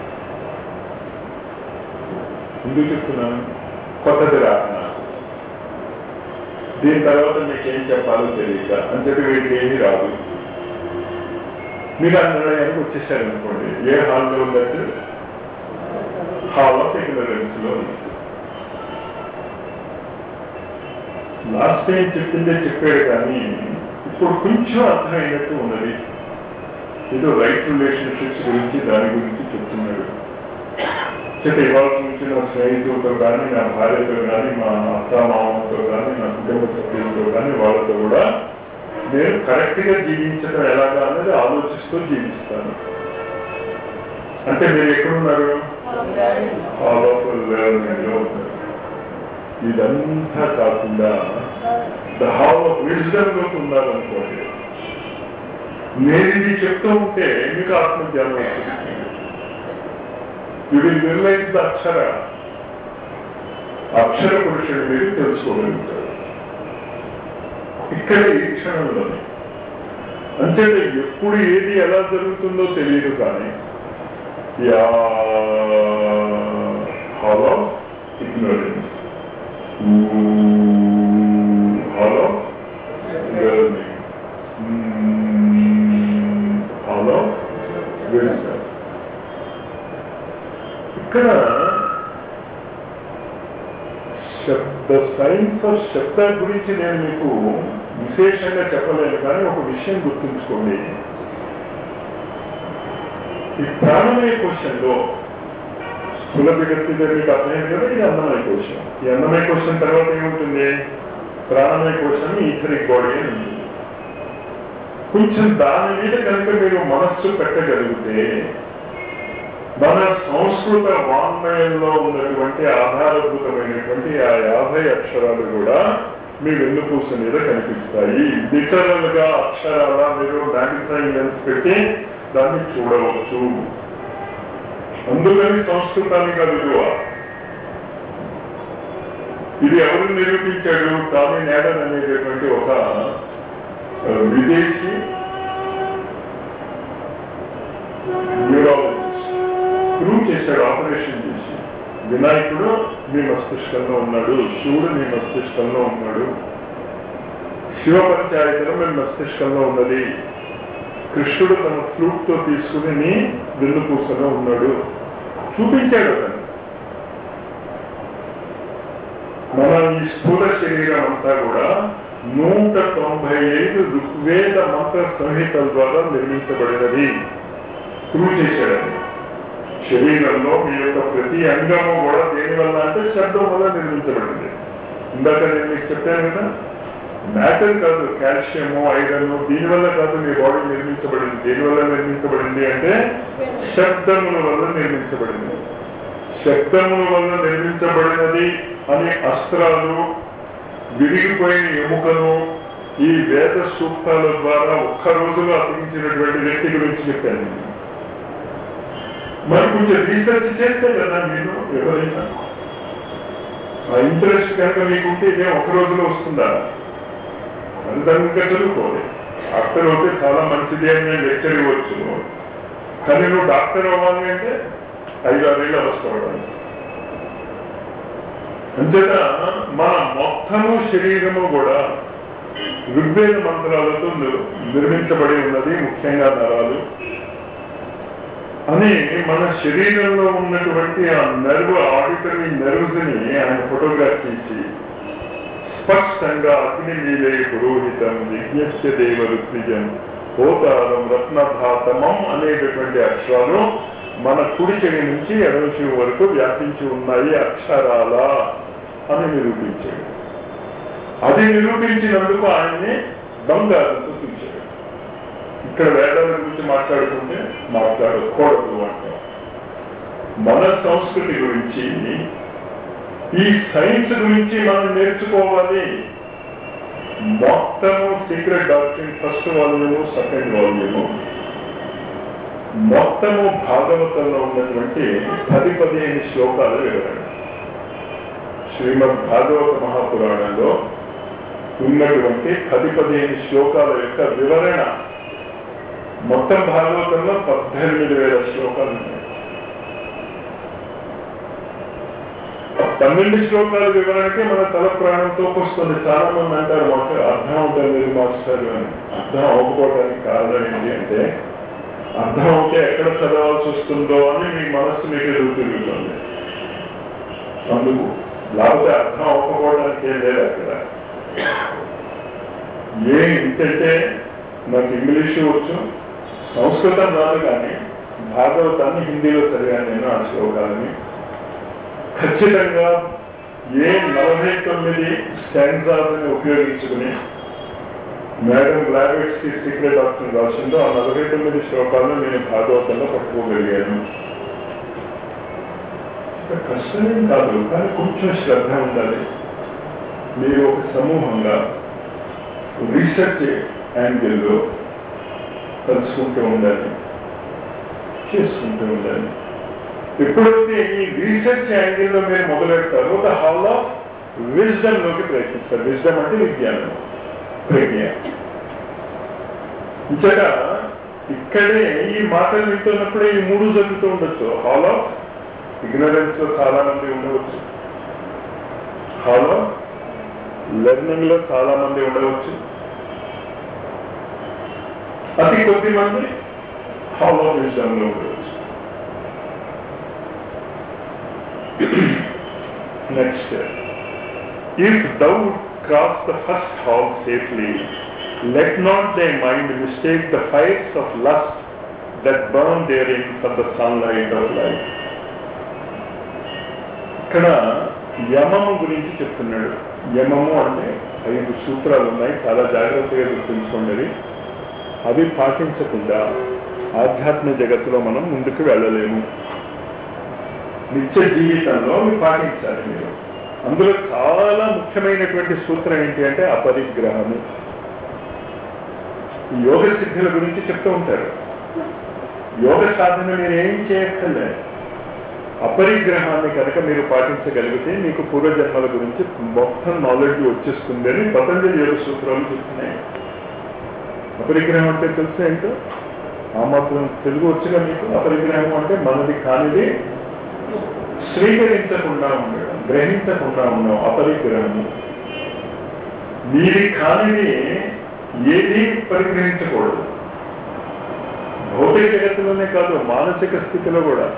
ఎందుకు చెప్తున్నాను కొత్తది రా నాకు దీని తర్వాత మీకు ఏం చెప్పాలో తెలియక అని చెప్పి వీటికి ఏమీ రాదు మీరు ఆ నిర్ణయానికి వచ్చేసారనుకోండి ఏ హాల్లో ఉందంటే హాల్ ఆఫ్ ఇగ్నరెన్స్ లో ఉంది లాస్ట్ టైం చెప్పిందే చెప్పాడు కానీ ఇప్పుడు కొంచెం అర్థమైనట్టు ఉన్నది ఏదో రైట్ రిలేషన్షిప్స్ గురించి దాని గురించి చెప్తున్నాడు చెప్పి ఇవాళ నుంచి నా స్నేహితులతో కానీ నా భార్యతో కానీ మా అత్త మామతో కానీ నా కుటుంబ సభ్యులతో కానీ వాళ్ళతో కూడా నేను కరెక్ట్ గా జీవించడం ఎలాగా అనేది ఆలోచిస్తూ జీవిస్తాను అంటే మీరు ఎక్కడున్నారు హాల్ ఆఫ్ లెర్నింగ్ లో ఉన్నారు ఇదంతా కాకుండా ద హాల్ ఆఫ్ విజ్డమ్ లో ఉన్నారనుకోండి నేను ఇది చెప్తూ ఉంటే మీకు ఆత్మజ్ఞానం వస్తుంది you will realize the Akshara Akshara పురుషుడు మీరు తెలుసుకోగలుగుతారు ఇక్కడ ఈ క్షణంలోనే అంచేత ఎప్పుడు ఏది ఎలా జరుగుతుందో తెలియదు కానీ యా hall of ignorance hall of learning hall of wisdom ఇక్కడ శబ్ద సైన్స్ ఆఫ్ శబ్ద గురించి నేను మీకు విశేషంగా చెప్పలేను కానీ ఒక విషయం గుర్తుంచుకోండి ఈ ప్రాణమయ కోశంలో స్థూల విగతిగా మీకు అర్థమైంది కదా ఇది అన్నమయ కోశం ఈ అన్నమయ కోశం తర్వాత ఏముంటుంది ప్రాణమయ కోశం ఈథరిక్ బాడీ అని ఉంటుంది కొంచెం దాని మీద కనుక మీరు మనస్సు పెట్టగలిగితే మన సంస్కృత వాంగ్మయంలో ఉన్నటువంటి ఆధారభూతమైనటువంటి ఆ యాభై అక్షరాలు కూడా మీ వెన్నుపూస మీద కనిపిస్తాయి లిటరల్ గా అక్షరాల మీరు మ్యాగ్నిఫైయింగ్ లెన్స్ పెట్టి దాన్ని చూడవచ్చు అందుకని సంస్కృతానికి అది విలువ ఇది ఎవరు నిరూపించాడు టామీ నేడన్ అనేటటువంటి ఒక ఆ, విదేశీ న్యూరాలజిస్ట్ ప్రూవ్ చేశాడు ఆపరేషన్ చేసి వినాయకుడు మీ మస్తిష్కంలో ఉన్నాడు శివుడు మీ మస్తిష్కంలో ఉన్నాడు శివ పంచాయతనం మీ మస్తిష్కంలో ఉన్నది కృష్ణుడు తన ఫ్లూట్ తో తీసుకుని మీ వెన్నుపూసలో ఉన్నాడు చూపించాడు అతను మన ఈ స్థూల శరీరం అంతా కూడా నూట తొంభై ఐదు ఋగ్వేద మంత్ర సంహితల ద్వారా నిర్మించబడినది ప్రూవ్ చేశాడని శరీరంలో మీ యొక్క ప్రతి అంగము కూడా దేని వల్ల అంటే శబ్దం వల్ల నిర్మించబడింది ఇందాక నేను మీకు చెప్పాను కదా మ్యాటర్ కాదు కాల్షియము ఐరన్ దీని వల్ల కాదు మీ బాడీ నిర్మించబడింది దేని వల్ల నిర్మించబడింది అంటే శబ్దముల వల్ల నిర్మించబడింది శబ్దముల వల్ల నిర్మించబడినది అనే అస్త్రాలు విరిగిపోయిన ఎముకను ఈ వేద సూక్తాల ద్వారా ఒక్క రోజులో అతికించినటువంటి వ్యక్తి గురించి చెప్పాను నేను. మరి కొంచెం రీసెర్చ్ చేస్తే కదా మీరు ఎవరైనా ఆ ఇంట్రెస్ట్ కనుక మీకుంటే ఇదే ఒక రోజులో వస్తుందా అంతంగా చదువుకోవాలి డాక్టర్ అయితే చాలా మంచిది అని నేను లెక్చర్ ఇవ్వచ్చు కానీ నువ్వు డాక్టర్ అవ్వాలి అంటే ఐదు ఆరేళ్ళు అవసరం అంచేత మన మొత్తము శరీరము కూడా ఋగ్వేద మంత్రాలతో నిర్- నిర్మించబడి ఉన్నది ముఖ్యంగా నరాలు అని మన శరీరంలో ఉన్నటువంటి ఆ నర్వ్ ఆడిటరీ నర్వ్స్ ని ఆయన ఫోటోగ్రాఫ్ తీసి స్పష్టంగా అగ్ని మీదే పురోహితం యజ్ఞస్య దేవ ఋత్విజం హోతారం రత్నధాతమం అనేటటువంటి అక్షరాలు మన కుడి చెవి నుంచి ఎడమ చెవి వరకు వ్యాపించి ఉన్నాయి అక్షరాల అని నిరూపించాడు అది నిరూపించినందుకు ఆయన్ని బంగారంతో చూశాడు ఇక్కడ వేదాల గురించి మాట్లాడుకుంటే మాట్లాడకూడదు అంటాం మన సంస్కృతి గురించి ఈ సైన్స్ గురించి మనం నేర్చుకోవాలి మొత్తము secret doctrine first volume second volume మొత్తము భాగవతంలో ఉన్నటువంటి పది పదిహేను శ్లోకాల వివరణ శ్రీమద్ భాగవత మహాపురాణంలో ఉన్నటువంటి పది పదిహేను శ్లోకాల యొక్క వివరణ మొత్తం భాగవతంలో పద్దెనిమిది వేల శ్లోకాలు ఉన్నాయి పన్నెండు శ్లోకాల వివరణకి మన తల ప్రాణంతో వస్తుంది చాలా మంది అంటారు మాకు అర్థం అవుతుంది మాస్టర్ అని అర్థం అవ్వకపోవడానికి కారణం ఏంటి అంటే అర్థం అవుతే ఎక్కడ చదవాల్సి వస్తుందో అని మీ మనస్సు మీకు ఎదురు తిరుగుతుంది అందుకు లేకపోతే అర్థం అవ్వకపోవడానికి ఏం లేదు అక్కడ ఏ ఇంతంటే నాకు ఇంగ్లీషు వచ్చు సంస్కృతం రాదు కానీ భాగవతాన్ని హిందీలో చదివాను నేను ఆ శ్లోకాలని ఖచ్చితంగా ఏ నలభై తొమ్మిది స్టాండ్జాలని ఉపయోగించుకుని మేడం బ్లావెట్స్ కి సీక్రెట్ డాక్టర్ రాసిందో ఆ నలభై తొమ్మిది శ్లోకాలను నేను భాగవతంలో పట్టుకోగలిగాను కష్టమేం కాదు కానీ కొంచెం శ్రద్ధ ఉండాలి మీరు ఒక సమూహంగా రీసెర్చ్ యాంగిల్లో కలుసుకుంటూ ఉండాలి చేసుకుంటూ ఉండాలి ఎప్పుడైతే ఈ రీసెర్చ్ యాంగిల్లో మీరు మొదలెడతారో ద హాల్ ఆఫ్ విజ్డమ్ లోకి ప్రయత్నిస్తారు విజ్డమ్ అంటే విజ్ఞానం ప్రజ్ఞ ఇక్కడ ఇక్కడే ఈ మాటలు వింటున్నప్పుడే ఈ మూడు జరుగుతూ ఉండొచ్చు హాల్ ఆఫ్ ఇగ్నరెన్స్ లో చాలా మంది ఉండవచ్చు హాల్ ఆఫ్ లెర్నింగ్ లో చాలా మంది ఉండవచ్చు అతి కొద్ది మంది హాల్ ఆఫ్ విజ్డమ్ లో ఉండవచ్చు Next, if thou cross the first hall safely, let not thy mind mistake the fires of lust that burn therein for the sunlight of life. ఇక్కడ యమము గురించి చెప్తున్నాడు యమము అంటే ఐదు సూత్రాలు ఉన్నాయి చాలా జాగ్రత్తగా గుర్తుంచుకోండి అవి పాటించకుండా ఆధ్యాత్మిక జగత్తులో మనం ముందుకు వెళ్ళలేము నిత్య జీవితంలో అవి పాటించాలి మీరు అందులో చాలా ముఖ్యమైనటువంటి సూత్రం ఏంటి అంటే అపరిగ్రహము ఈ యోగ సిద్ధుల గురించి చెప్తూ ఉంటారు యోగ సాధన మీరు ఏం చేయక్కర్లే అపరిగ్రహాన్ని కనుక మీరు పాటించగలిగితే మీకు పూర్వజన్మల గురించి మొత్తం నాలెడ్జ్ వచ్చేస్తుంది అని పతంజలి యోగ సూత్రాలు చెప్తున్నాయి అపరిగ్రహం అంటే తెలుసు ఏంటో ఆ మాత్రం తెలుగు వచ్చుగా మీకు అపరిగ్రహం అంటే మనది కానిది స్వీకరించకుండా ఉండడం గ్రహించకుండా ఉండడం అపరిగ్రహము మీది కానిది ఏది పరిగ్రహించకూడదు భౌతిక జగత్తులోనే కాదు మానసిక స్థితిలో కూడా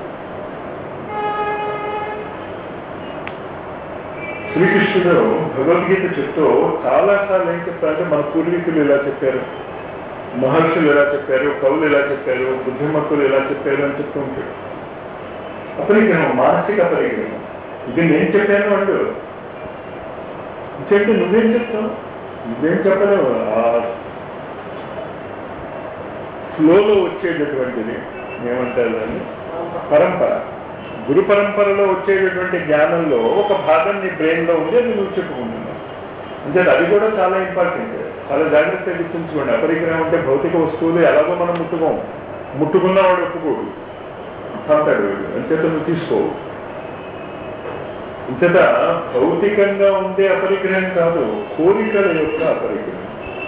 శ్రీకృష్ణుడు భగవద్గీత చెప్తూ చాలాసార్లు ఏం చెప్తారంటే మన పూర్వీకులు ఇలా చెప్పారు మహర్షులు ఎలా చెప్పారు కవులు ఎలా చెప్పారు బుద్ధిమత్తులు ఎలా చెప్పారు అని చెప్తూ ఉంటాడు అపరిగ్రహం మానసిక అపరిగ్రహం ఇది నేను చెప్పాను అంటూ చెప్తే నువ్వేం చెప్తావు నువ్వేం చెప్పలేవు ఆ ఫ్లోలో వచ్చేటటువంటిది ఏమంటారు దాన్ని పరంపర గురు పరంపరలో వచ్చేటటువంటి జ్ఞానంలో ఒక భాగం నీ బ్రెయిన్లో ఉంది అది నువ్వు చెప్పుకుంటున్నావు అంటే అది కూడా చాలా ఇంపార్టెంట్ చాలా జాగ్రత్తగా గుర్తుంచుకోండి అపరిగ్రహం అంటే భౌతిక వస్తువులు ఎలాగో మనం ముట్టుకోం ముట్టుకున్నవాడు ఒప్పుకోడు అంటాడు అంచేత నువ్వు తీసుకోవు ఇంతట భౌతికంగా ఉండే అపరిగ్రహం కాదు కోరికల యొక్క అపరిగ్రహం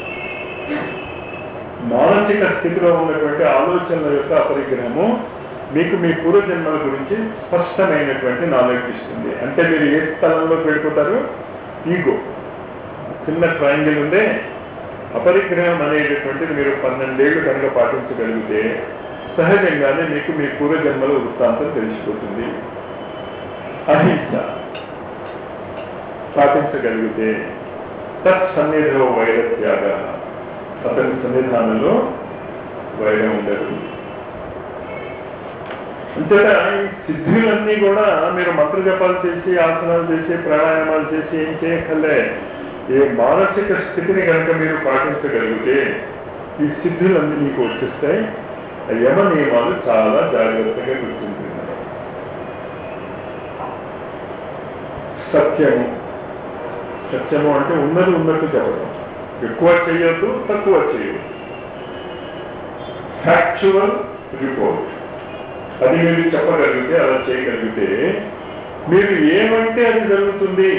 మానసిక స్థితిలో ఉన్నటువంటి ఆలోచనల యొక్క అపరిగ్రహము మీకు మీ పూర్వజన్మల గురించి స్పష్టమైనటువంటి నాలెడ్జ్ ఇస్తుంది అంటే మీరు ఏ స్థలంలో పెడుకుంటారు ఈగో చిన్న ట్రయాంగిల్ ఉందే అపరిగ్రహం అనేటటువంటిది మీరు పన్నెండేళ్లు కనుక పాటించగలిగితే సహజంగానే మీకు మీ పూర్వజన్మల వృత్తాంతం తెలిసిపోతుంది అహింస పాటించగలిగితే తత్ సన్నిధో వైరత్యాగ అతని సన్నిధానంలో వైరం ఉండదు అంతేగా ఈ సిద్ధులన్నీ కూడా మీరు మంత్ర జపాలు చేసి ఆసనాలు చేసి ప్రాణాయామాలు చేసి ఏం చేయక్కర్లే ఏ మానసిక స్థితిని కనుక మీరు పాటించగలిగితే ఈ సిద్ధులన్నీ మీకు వచ్చేస్తాయి ఆ యమ నియమాలు చాలా జాగ్రత్తగా గుర్తుంటున్నారు సత్యము సత్యము అంటే ఉన్నది ఉన్నట్టు చెప్పడం ఎక్కువ చేయొద్దు తక్కువ చేయొద్దు ఫ్యాక్చువల్ రిపోర్ట్ అది మీరు చెప్పగలిగితే అలా చేయగలిగితే మీరు ఏమంటే అది జరుగుతుంది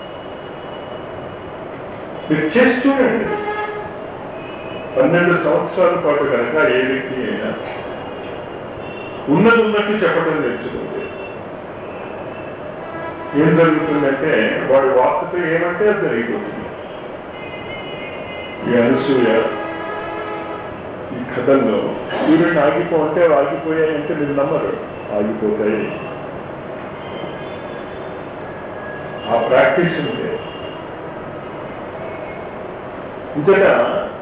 మీరు చేసి చూడండి పన్నెండు సంవత్సరాల పాటు కనుక ఏ వ్యక్తి అయినా ఉన్నది ఉన్నట్టు చెప్పడం నేర్చుకుంటే ఏం జరుగుతుందంటే వాడి వాక్కుతో ఏమంటే అది జరిగిపోతుంది ఈ అనసూయ ఈ కథల్లో సూర్యుడిని ఆగిపోతే ఆగిపోయాయంటే మీరు నమ్మరు ఆగిపోతాయి ఆ ప్రాక్టీస్ ఉంటే ఇంతటా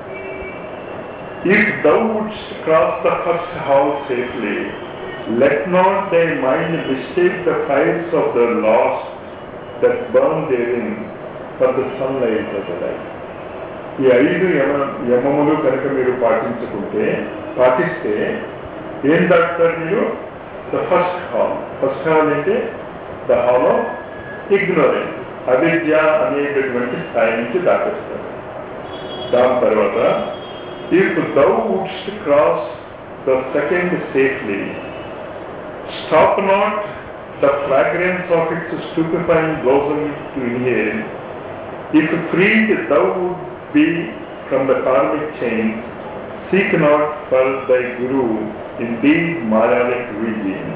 If thou wouldst cross the first house safely, let not thy mind mistake the fires of the lost that burn therein for the sunlight of the light. ఈ ఐదు యమ యమములు కనుక మీరు పాటించుకుంటే పాటిస్తే ఏం దాటుతారు మీరు the first hall first hall అంటే ద హాల్ ఆఫ్ ఇగ్నోరెన్స్ అవిద్య అనేటటువంటి స్థాయి నుంచి దాటేస్తారు దాని తర్వాత if thou wouldst cross the second safely, stop not the fragrance of its stupefying blossom to inhale. If freed thou would be from the karmic chains, seek not for thy guru in these Mayalic regions.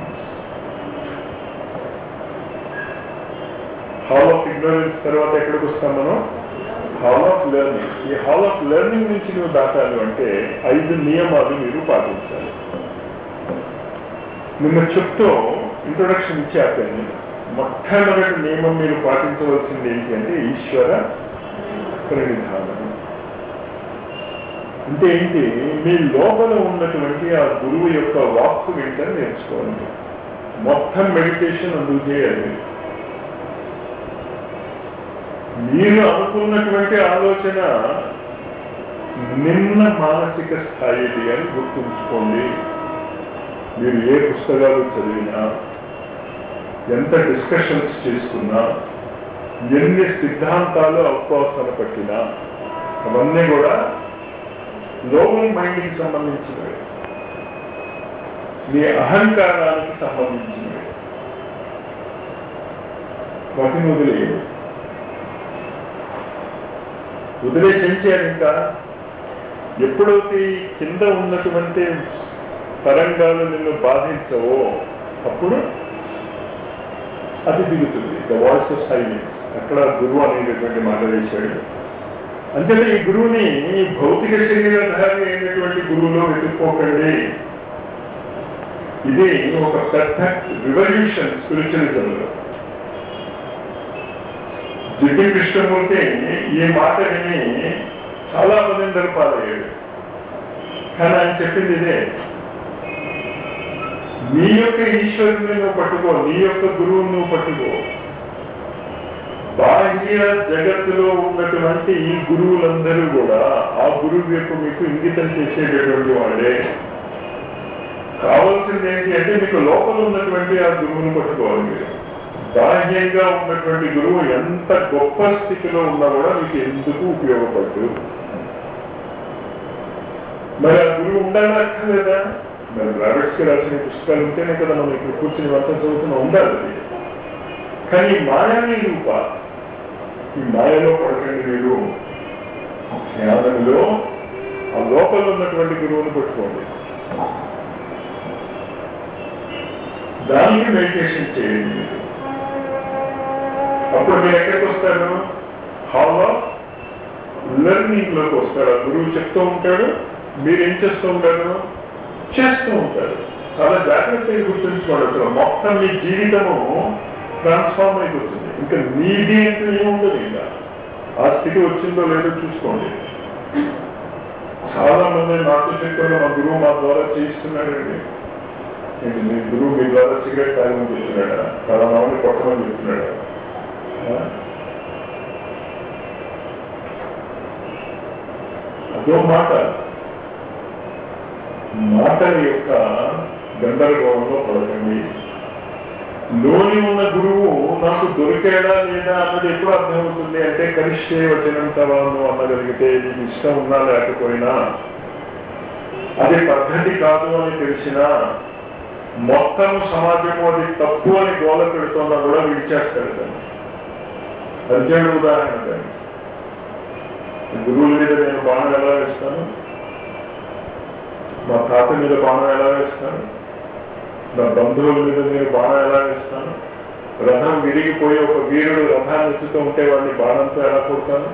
Hall of ignorance తర్వాత ఎక్కడికి వస్తాం మనం హాల్ ఆఫ్ లెర్నింగ్ ఈ హాల్ ఆఫ్ లెర్నింగ్ నుంచి నువ్వు దాటాలి అంటే ఐదు నియమాలు మీరు పాటించాలి నిన్న చెప్తూ ఇంట్రొడక్షన్ ఇచ్చి ఆపాను మొట్టమొదటి నియమం మీరు పాటించవలసింది ఏంటి అంటే ఈశ్వర ప్రణిధానం అంటే ఏంటి మీ లోపల ఉన్నటువంటి ఆ గురువు యొక్క వాక్కు వింటే నేర్చుకోవాలి మొత్తం మెడిటేషన్ అందుకు చేయాలి మీరు అనుకున్నటువంటి ఆలోచన నిన్న మానసిక స్థాయిది అని గుర్తుంచుకోండి మీరు ఏ పుస్తకాలు చదివినా ఎంత డిస్కషన్స్ చేసుకున్నా ఎన్ని సిద్ధాంతాలు అవకాశాలు పట్టినా అవన్నీ కూడా లోవర్ మైండ్కి సంబంధించినవి మీ అహంకారానికి సంబంధించినవి వాటిని వదిలేదు వదిలేసించారు ఇంకా ఎప్పుడైతే ఈ కింద ఉన్నటువంటి తరంగాలు నిన్ను బాధించవో అప్పుడు అది దిగుతుంది ద వాయిస్ ఆఫ్ సైలెన్స్ అక్కడ గురువు అనేటటువంటి మాట వేశాడు అంటే ఈ గురువుని భౌతిక శరీరధారి అయినటువంటి గురువులో వెతుక్కోకండి ఇది ఒక పెద్ద రివల్యూషన్ స్పిరిచువలిజంలో జిడ్డి కృష్ణమూర్తి ఈ మాట విని చాలా మంది పాలయ్యాడు కానీ ఆయన చెప్పింది ఇదే నీ యొక్క ఈశ్వరుని నువ్వు పట్టుకో నీ యొక్క గురువుని నువ్వు పట్టుకో బాహ్య జగత్తులో ఉన్నటువంటి ఈ గురువులందరూ కూడా ఆ గురువు యొక్క మీకు ఇంగితం చేసేటటువంటి వాళ్ళే కావాల్సింది ఏంటి అంటే మీకు లోపల ఉన్నటువంటి ఆ గురువుని పట్టుకోవాలి మీరు బాహ్యంగా ఉన్నటువంటి గురువు ఎంత గొప్ప స్థితిలో ఉన్నా కూడా మీకు ఎందుకు ఉపయోగపడదు మరి ఆ గురువు ఉండాలా అక్కర్లేదా మరి రాబర్ట్స్ కి రాసిన పుస్తకాలు ఉంటేనే కదా మనం ఇక్కడ కూర్చుని వర్తం చదువుతున్నా ఉండాలి అది కానీ ఈ మాయాని రూప ఈ మాయలో పడకండి మీరు జ్ఞానంలో ఆ లోపల ఉన్నటువంటి గురువుని పట్టుకోండి దానికి మెడిటేషన్ చేయండి మీరు అప్పుడు మీరు ఎక్కడికి వస్తారు హాల్ ఆఫ్ లెర్నింగ్ లోకి వస్తారు ఆ గురువు చెప్తూ ఉంటాడు మీరు ఏం చేస్తూ ఉంటారు చేస్తూ ఉంటారు చాలా జాగ్రత్తగా గుర్తుంచుకోండి అసలు మొత్తం మీ జీవితము ట్రాన్స్ఫార్మ్ అయిపోతుంది ఇంకా నీది అంటే ఏముండదు ఇంకా ఆ స్థితి వచ్చిందో లేదో చూసుకోండి చాలా మంది నాట్య శక్తులు మా గురువు మా ద్వారా చేయిస్తున్నాడండి ఏంటి మీ గురువు మీ ద్వారా సిగరెట్ తాగమని చెప్తున్నాడా చాలా మంది కొట్టమని చెప్తున్నాడా అదో మాట మాటల యొక్క గందరగోళంలో పడకండి లోని ఉన్న గురువు నాకు దొరికాడా లేదా అన్నది ఎప్పుడు అర్థమవుతుంది అంటే కరిష్టే వచ్చినంత వాళ్ళు అనగలిగితే నీకు ఇష్టం ఉన్నా లేకపోయినా అది పద్ధతి కాదు అని తెలిసినా మొత్తం సమాజం అది తప్పు అని గోల పెడుతున్నా కూడా విడిచేస్తాడు దాన్ని అర్జునుడు ఉదాహరణ దాన్ని గురువుల మీద నేను బాణం ఎలా వేస్తాను మా తాత మీద బాణం ఎలా వేస్తాను నా బంధువుల మీద నేను బాణం ఎలా వేస్తాను రథం విరిగిపోయి ఒక వీరుడు రథాన్ని ఎత్తుతూ ఉంటే వాడిని బాణంతో ఎలా కొడతాను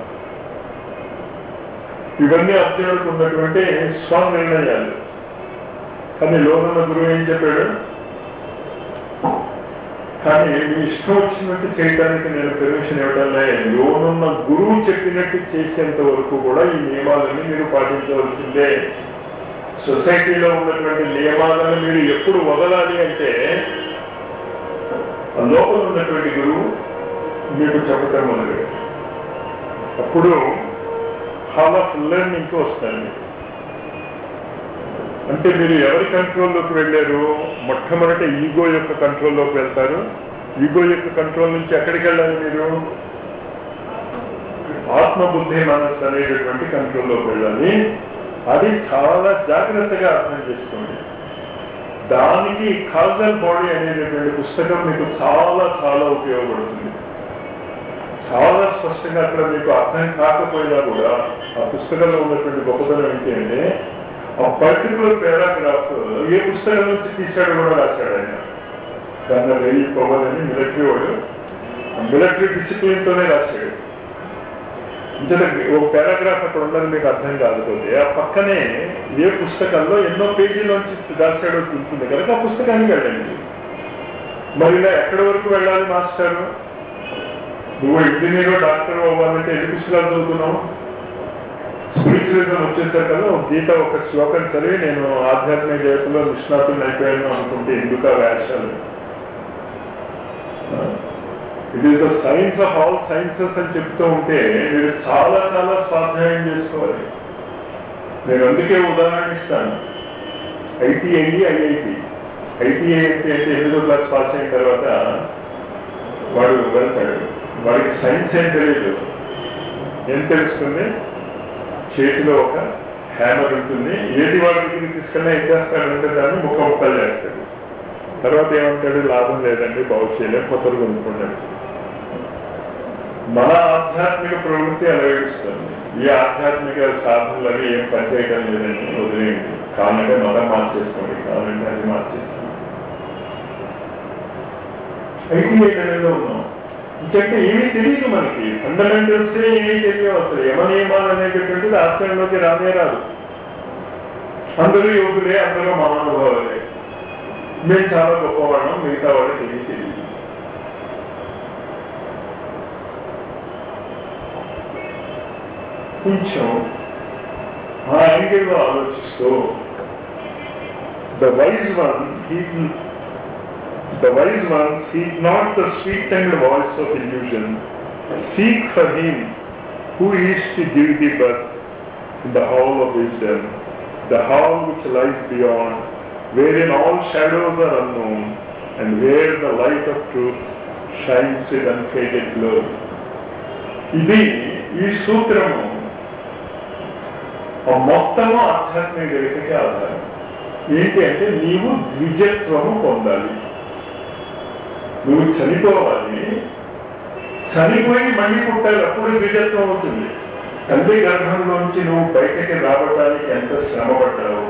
ఇవన్నీ అర్జునుడికి ఉన్నటువంటి స్వ నిర్ణయాలు కానీ లోనున్న గురువు ఏం చెప్పాడు కానీ మీ ఇష్టం వచ్చినట్టు చేయడానికి నేను పెర్మిషన్ ఇవ్వడంలే లోనున్న గురువు చెప్పినట్టు చేసేంత వరకు కూడా ఈ నియమాలన్నీ మీరు పాటించవలసిందే సొసైటీలో ఉన్నటువంటి నియమాలను మీరు ఎప్పుడు వదలాలి అంటే ఆ లోపల ఉన్నటువంటి గురువు మీకు చెప్పటం మొదలు అప్పుడు హాల్ ఆఫ్ లెర్నింగ్కి వస్తాను అంటే మీరు ఎవరి కంట్రోల్లోకి వెళ్ళారు మొట్టమొదట ఈగో యొక్క కంట్రోల్లోకి వెళ్తారు ఈగో యొక్క కంట్రోల్ నుంచి ఎక్కడికి వెళ్ళాలి మీరు ఆత్మబుద్ధి మనస్సు అనేటటువంటి కంట్రోల్లోకి వెళ్ళాలి అది చాలా జాగ్రత్తగా అర్థం చేసుకోండి దానికి కాజల్ బాడీ అనేటటువంటి పుస్తకం మీకు చాలా చాలా ఉపయోగపడుతుంది చాలా స్పష్టంగా అక్కడ మీకు అర్థం కాకపోయినా కూడా ఆ పుస్తకంలో ఉన్నటువంటి గొప్పతనం ఏంటి అంటే ఆ పర్టికులర్ పారాగ్రాఫ్ ఏ పుస్తకం నుంచి తీశాడో కూడా రాశాడు ఆయన దాన్ని వెయ్యి పోవాలని మిలిటరీ వాడు మిలిటరీ డిసిప్లిన్ తోనే రాశాడు ఇంతలో ఒక పారాగ్రాఫ్ అక్కడ ఉండదు మీకు అర్థం కాకపోతే ఆ పక్కనే ఏ పుస్తకంలో ఎన్నో పేజీలోంచి రాశాడో ఉంటుంది కనుక ఆ పుస్తకానికి వెళ్ళండి మరి ఇలా ఎక్కడి వరకు వెళ్ళాలి మాస్టర్ నువ్వు ఇంజనీర్ డాక్టర్ అవ్వాలంటే ఎన్ని పుస్తకాలు చదువుతున్నావు స్పిరిచువలిజం వచ్చేసాక గీత ఒక శ్లోకం చదివి నేను ఆధ్యాత్మిక జగత్తులో నిష్ణాతులు అయిపోయాను అనుకుంటే ఎందుకు ఆ వేషాలు it is the science of all sciences అని చెప్తూ ఉంటే మీరు చాలా చాలా స్వాధ్యాయం చేసుకోవాలి నేను అందుకే ఉదాహరణ ఇస్తాను ఐటీఐ ఐఐటి ఐటీఐ అంటే అంటే ఎనిమిదో క్లాస్ పాస్ అయిన తర్వాత వాడు వెళ్తాడు వాడికి సైన్స్ ఏం తెలియదు ఏం తెలుస్తుంది చేతిలో ఒక హ్యామర్ ఉంటుంది ఏది వాడి దగ్గరికి తీసుకెళ్ళినా ఏం చేస్తాడంటే దాన్ని ముఖ ముక్కలు చేస్తాడు తర్వాత ఏమంటాడు లాభం లేదండి బాగు చేయలేం కొత్తలు కొనుక్కున్నాడు మన ఆధ్యాత్మిక ప్రవృత్తి అలా ఏడుస్తుంది ఈ ఆధ్యాత్మిక సాధనలు అవి ఏం పనిచేయడం లేదని వదిలేయండి కావాలంటే మతం మార్చేసుకోండి కావాలంటే అది మార్చేసుకోండి ఐటీఐ లెవెల్లో ఉన్నాం ఇంకంటే ఏమీ తెలియదు మనకి ఫండమెంటల్స్ ఏమీ తెలియదు అసలు యమ నియమాలు అనేటటువంటిది ఆశ్రయంలోకి రానే రాదు అందరూ యోగులే అందరూ మహానుభావులే మేము చాలా గొప్పవాళ్ళం మిగతా వాళ్ళకి ఏమీ తెలియదు కొంచెం ఆ యాంగిల్లో ఆలోచిస్తూ the wise one he The wise ones seek not the sweet-tongued voice of illusion. Seek for him who is to give thee birth in the hall of wisdom, the hall which lies beyond, wherein all shadows are unknown, and where the light of truth shines with unfaded glow. ఇది ఈ సూత్రము ఆ మొత్తము ఆధ్యాత్మిక గరికకి ఆధారం ఏంటి అంటే నీవు ద్విజత్వము పొందాలి నువ్వు చనిపోవాలి చనిపోయి మళ్ళీ పుట్టాలి అప్పుడు ద్విజత్వం అవుతుంది తల్లి గర్భంలోంచి నువ్వు బయటకి రావడానికి ఎంత శ్రమ పడ్డావు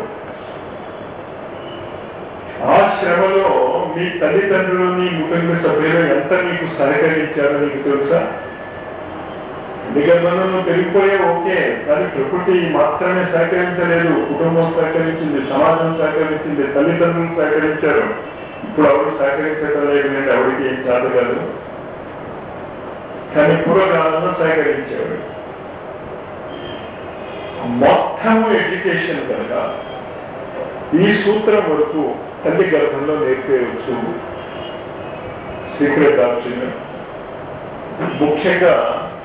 ఆ శ్రమలో మీ తల్లిదండ్రులు నీ కుటుంబ సభ్యులు ఎంత నీకు సహకరించారో నీకు తెలుసా తల్లి గర్భంలో నువ్వు పెరిగిపోయే ఓకే కానీ ప్రకృతి మాత్రమే సహకరించలేదు కుటుంబం సహకరించింది సమాజం సహకరించింది తల్లిదండ్రులు సహకరించారు ఇప్పుడు ఎవరు సహకరించడం లేదు నేను ఎవరికి ఏం కాదు కానీ పూర్వకాలంలో సహకరించేవాడు మొత్తము ఎడ్యుకేషన్ కనుక ఈ సూత్రం వరకు తల్లి గర్భంలో నేర్పేయవచ్చు సీక్రెట్ ఆప్షన్ ముఖ్యంగా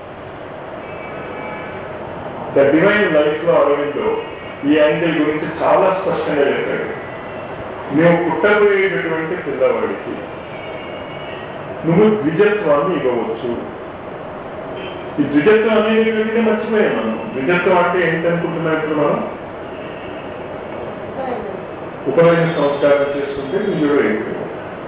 ద డివైన్ లైఫ్ లో అరవిందో ఈ యాంగిల్ గురించి చాలా స్పష్టంగా చెప్పాడు మేము పుట్టబోయేటటువంటి పిల్లవాడికి నువ్వు ద్విజత్వాన్ని ఇవ్వవచ్చు ఈ ద్విజత్వం అనేది మర్చిపోయాం మనం ద్విజత్వం అంటే ఏంటనుకుంటున్నాం ఇప్పుడు మనం ఉపనయన సంస్కారం చేసుకుంటే నిజుడు అయిపోయాం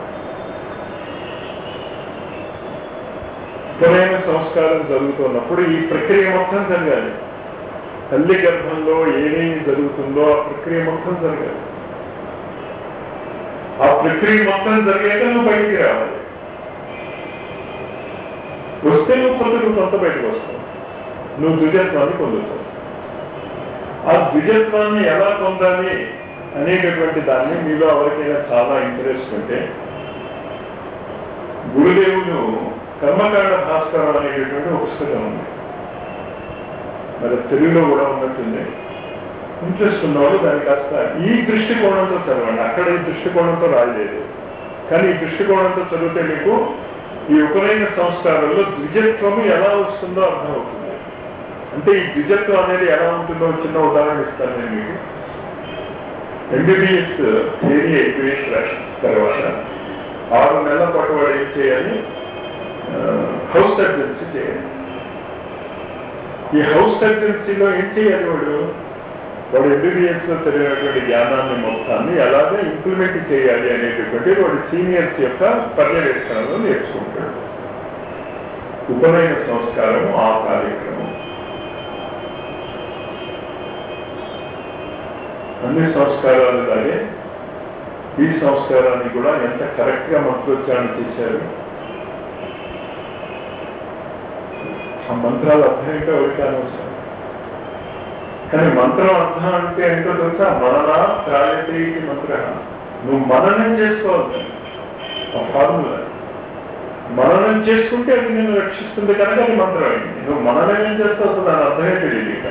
ఉపనయన సంస్కారం జరుగుతున్నప్పుడు ఈ ప్రక్రియ మొత్తం జరగాలి తల్లి గర్భంలో ఏమేమి జరుగుతుందో ఆ ప్రక్రియ మొత్తం జరగాలి ఆ ప్రక్రియ మొత్తం జరిగాక నువ్వు బయటికి రావాలి వస్తే నువ్వు కొంత నువ్వు కొంత బయటకు వస్తావు నువ్వు ద్విజత్వాన్ని పొందుతావు ఆ ద్విజత్వాన్ని ఎలా పొందాలి అనేటటువంటి దాన్ని మీలో ఎవరికైనా చాలా ఇంట్రెస్ట్ ఉంటే గురుదేవుడు కర్మకాండ భాస్కరం అనేటటువంటి ఒక పుస్తకం ఉంది మరి తెలుగులో కూడా ఉన్నట్టుంది ఇంట్రెస్ట్ ఉన్నవాడు దాన్ని కాస్త ఈ దృష్టికోణంతో చదవండి అక్కడ ఈ దృష్టికోణంతో రాయలేదు కానీ ఈ దృష్టికోణంతో చదివితే మీకు ఈ ఉపనయన సంస్కారంలో ద్విజత్వము ఎలా వస్తుందో అర్థమవుతుంది అంటే ఈ ద్విజత్వం అనేది ఎలా ఉంటుందో చిన్న ఉదాహరణ ఇస్తాను నేను మీకు ఎంబీబీఎస్ థియరీ అయిపోయిన తర్వాత ఆరు నెలల పాటు వాడు ఏం చేయాలి హౌస్ సర్జన్సీ చేయాలి ఈ హౌస్ సర్జన్సీలో ఏం చేయాలి వాడు వాడు ఎంబీబీఎస్ లో తెలియనటువంటి జ్ఞానాన్ని మొత్తాన్ని ఎలాగే ఇంప్లిమెంట్ చేయాలి అనేటటువంటి వాడు సీనియర్స్ యొక్క పర్యవేక్షణలో నేర్చుకుంటాడు ఉపనయన సంస్కారం ఆ కార్యక్రమం అన్ని సంస్కారాలు లాగే ఈ సంస్కారాన్ని కూడా ఎంత కరెక్ట్ గా మంత్రోచ్చారణ చేశారు ఆ మంత్రాలు అర్థం ఏంటో ఎవరికి అనవసరం కానీ మంత్రం అర్థం అంటే ఏంటో తెలుసా మననా త్రాయత్రికి మంత్ర నువ్వు మననం చేసుకోవాలి ఆ ఫార్ములా మననం చేసుకుంటే అది నేను రక్షిస్తుంది కనుక అది మంత్రం అయింది నువ్వు మననం ఏం చేస్తావు అసలు దాని అర్థమే తెలియదు ఇక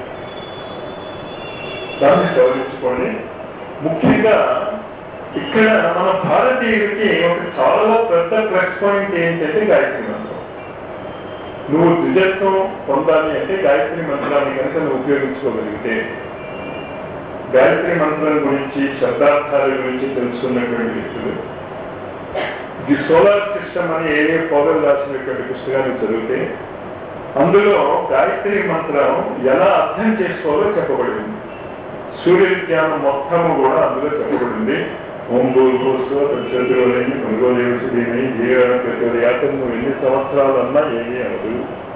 దాన్ని గౌరవించుకోండి ముఖ్యంగా ఇక్కడ మన భారతీయుడికి ఒక చాలా పెద్ద ప్లస్ పాయింట్ ఏంటంటే గాయత్రి మంత్రం నువ్వు ద్విజత్వం పొందాలి అంటే గాయత్రి మంత్రాన్ని కనుక నువ్వు ఉపయోగించుకోగలిగితే గాయత్రి మంత్రం గురించి శబ్దార్థాల గురించి తెలుసుకున్నటువంటి వ్యక్తులు ది సోలార్ సిస్టమ్ అని ఏ ఏ పౌరులు రాసినటువంటి పుస్తకాన్ని చదివితే అందులో గాయత్రి మంత్రం ఎలా అర్థం చేసుకోవాలో చెప్పబడింది సూర్య విజ్ఞానం మొత్తము కూడా అందులో చెప్పబడింది ఓం భూర్భూస్వ చంద్రులని కొనుగోలేని జీవనం పెట్టేది యాత్ర నువ్వు ఎన్ని సంవత్సరాలు అన్నా ఏమీ అవదు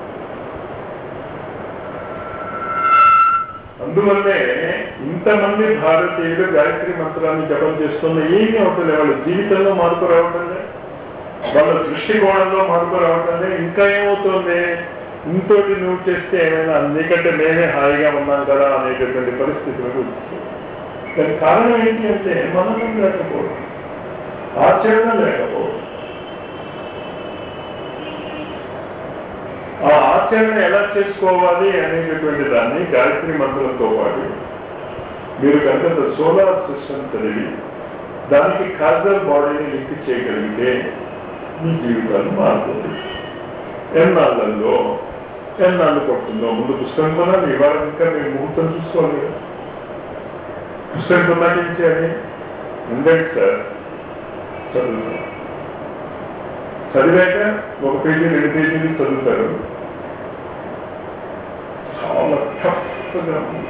అందువల్లే ఇంతమంది భారతీయులు గాయత్రి మంత్రాన్ని జపం చేస్తున్న ఏమీ అవుతుంది వాళ్ళ జీవితంలో మార్పు రావటంలే వాళ్ళ దృష్టికోణంలో మార్పు రావటంలే ఇంకా ఏమవుతుంది ఇంతోటి నువ్వు చేస్తే ఏమైనా నీకంటే మేమే హాయిగా ఉన్నాం కదా అనేటటువంటి పరిస్థితులకు వచ్చింది దానికి కారణం ఏంటి అంటే మననం లేకపోవడం ఆచరణ లేకపోవడం ఆ ఆచరణ ఎలా చేసుకోవాలి అనేటటువంటి దాన్ని గాయత్రి మంత్రంతో పాటు మీరు కనుక సోలార్ సిస్టమ్ చదివి దానికి కాజల్ బాడీని లింక్ చేయగలిగితే మీ జీవితాలు మారుతుంది ఎన్నాళ్ళల్లో ఎన్నాళ్ళు పడుతుందో ముందు పుస్తకం కొనాలి ఇవాళ ఇంకా మీరు ముహూర్తం చూసుకోవాలి కదా పుస్తకం కొన్నాక ఏం చేయాలి ఉండండి సార్ చదువుతాం చదివాక ఒక పేజీ రెండు పేజీలు చదువుతారు చాలా టఫ్గా ఉంది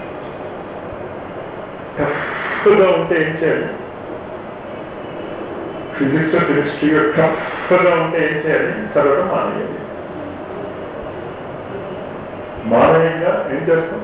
టఫ్గా ఉంటే ఏం చేయాలి ఫిజిక్స్ కెమిస్ట్రీ టఫ్గా ఉంటే ఏం చేయాలి చదవడం మానేయాలి మానయంగా ఏం చేస్తాం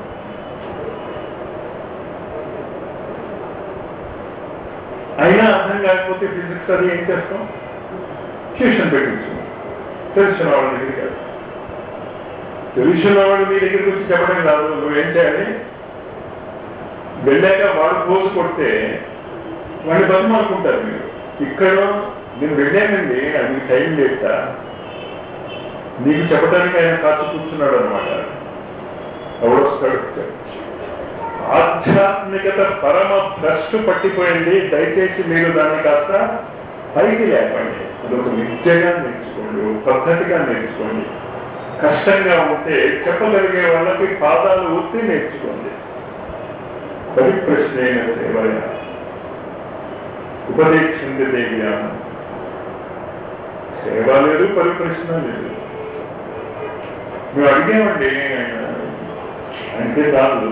అయినా అర్థం కాకపోతే ఫిజిక్స్ అది ఏం చేస్తాం ట్యూషన్ పెట్టించున్నాం తెలిసిన వాళ్ళ దగ్గరికి వెళ్తాం తెలిసిన వాడు మీ దగ్గరికి వచ్చి చెప్పడం కాదు నువ్వేం చేయాలి వెళ్ళాక వాడు పోసు కొడితే వాడిని బతిమాలుకుంటారు మీరు ఇక్కడ నేను వెళ్ళానండి అది టైం లేట నీకు చెప్పడానికి ఆయన కాచి కూర్చున్నాడు అనమాట ఎవడొస్తాడు ఆధ్యాత్మికత పరమ భ్రష్టు పట్టిపోయింది దయచేసి మీరు దాన్ని కాస్త పైకి లేపండి అదొక విద్యగా నేర్చుకోండి ఒక పద్ధతిగా నేర్చుకోండి కష్టంగా ఉంటే చెప్పగలిగే వాళ్ళకి పాదాలు ఒత్తి నేర్చుకోండి పరిప్రశ్నైన సేవయ ఉపదేశింది దేవ్యానం సేవ లేదు పరిప్రశ్న లేదు మేము అడిగామండి ఆయనకే రాదు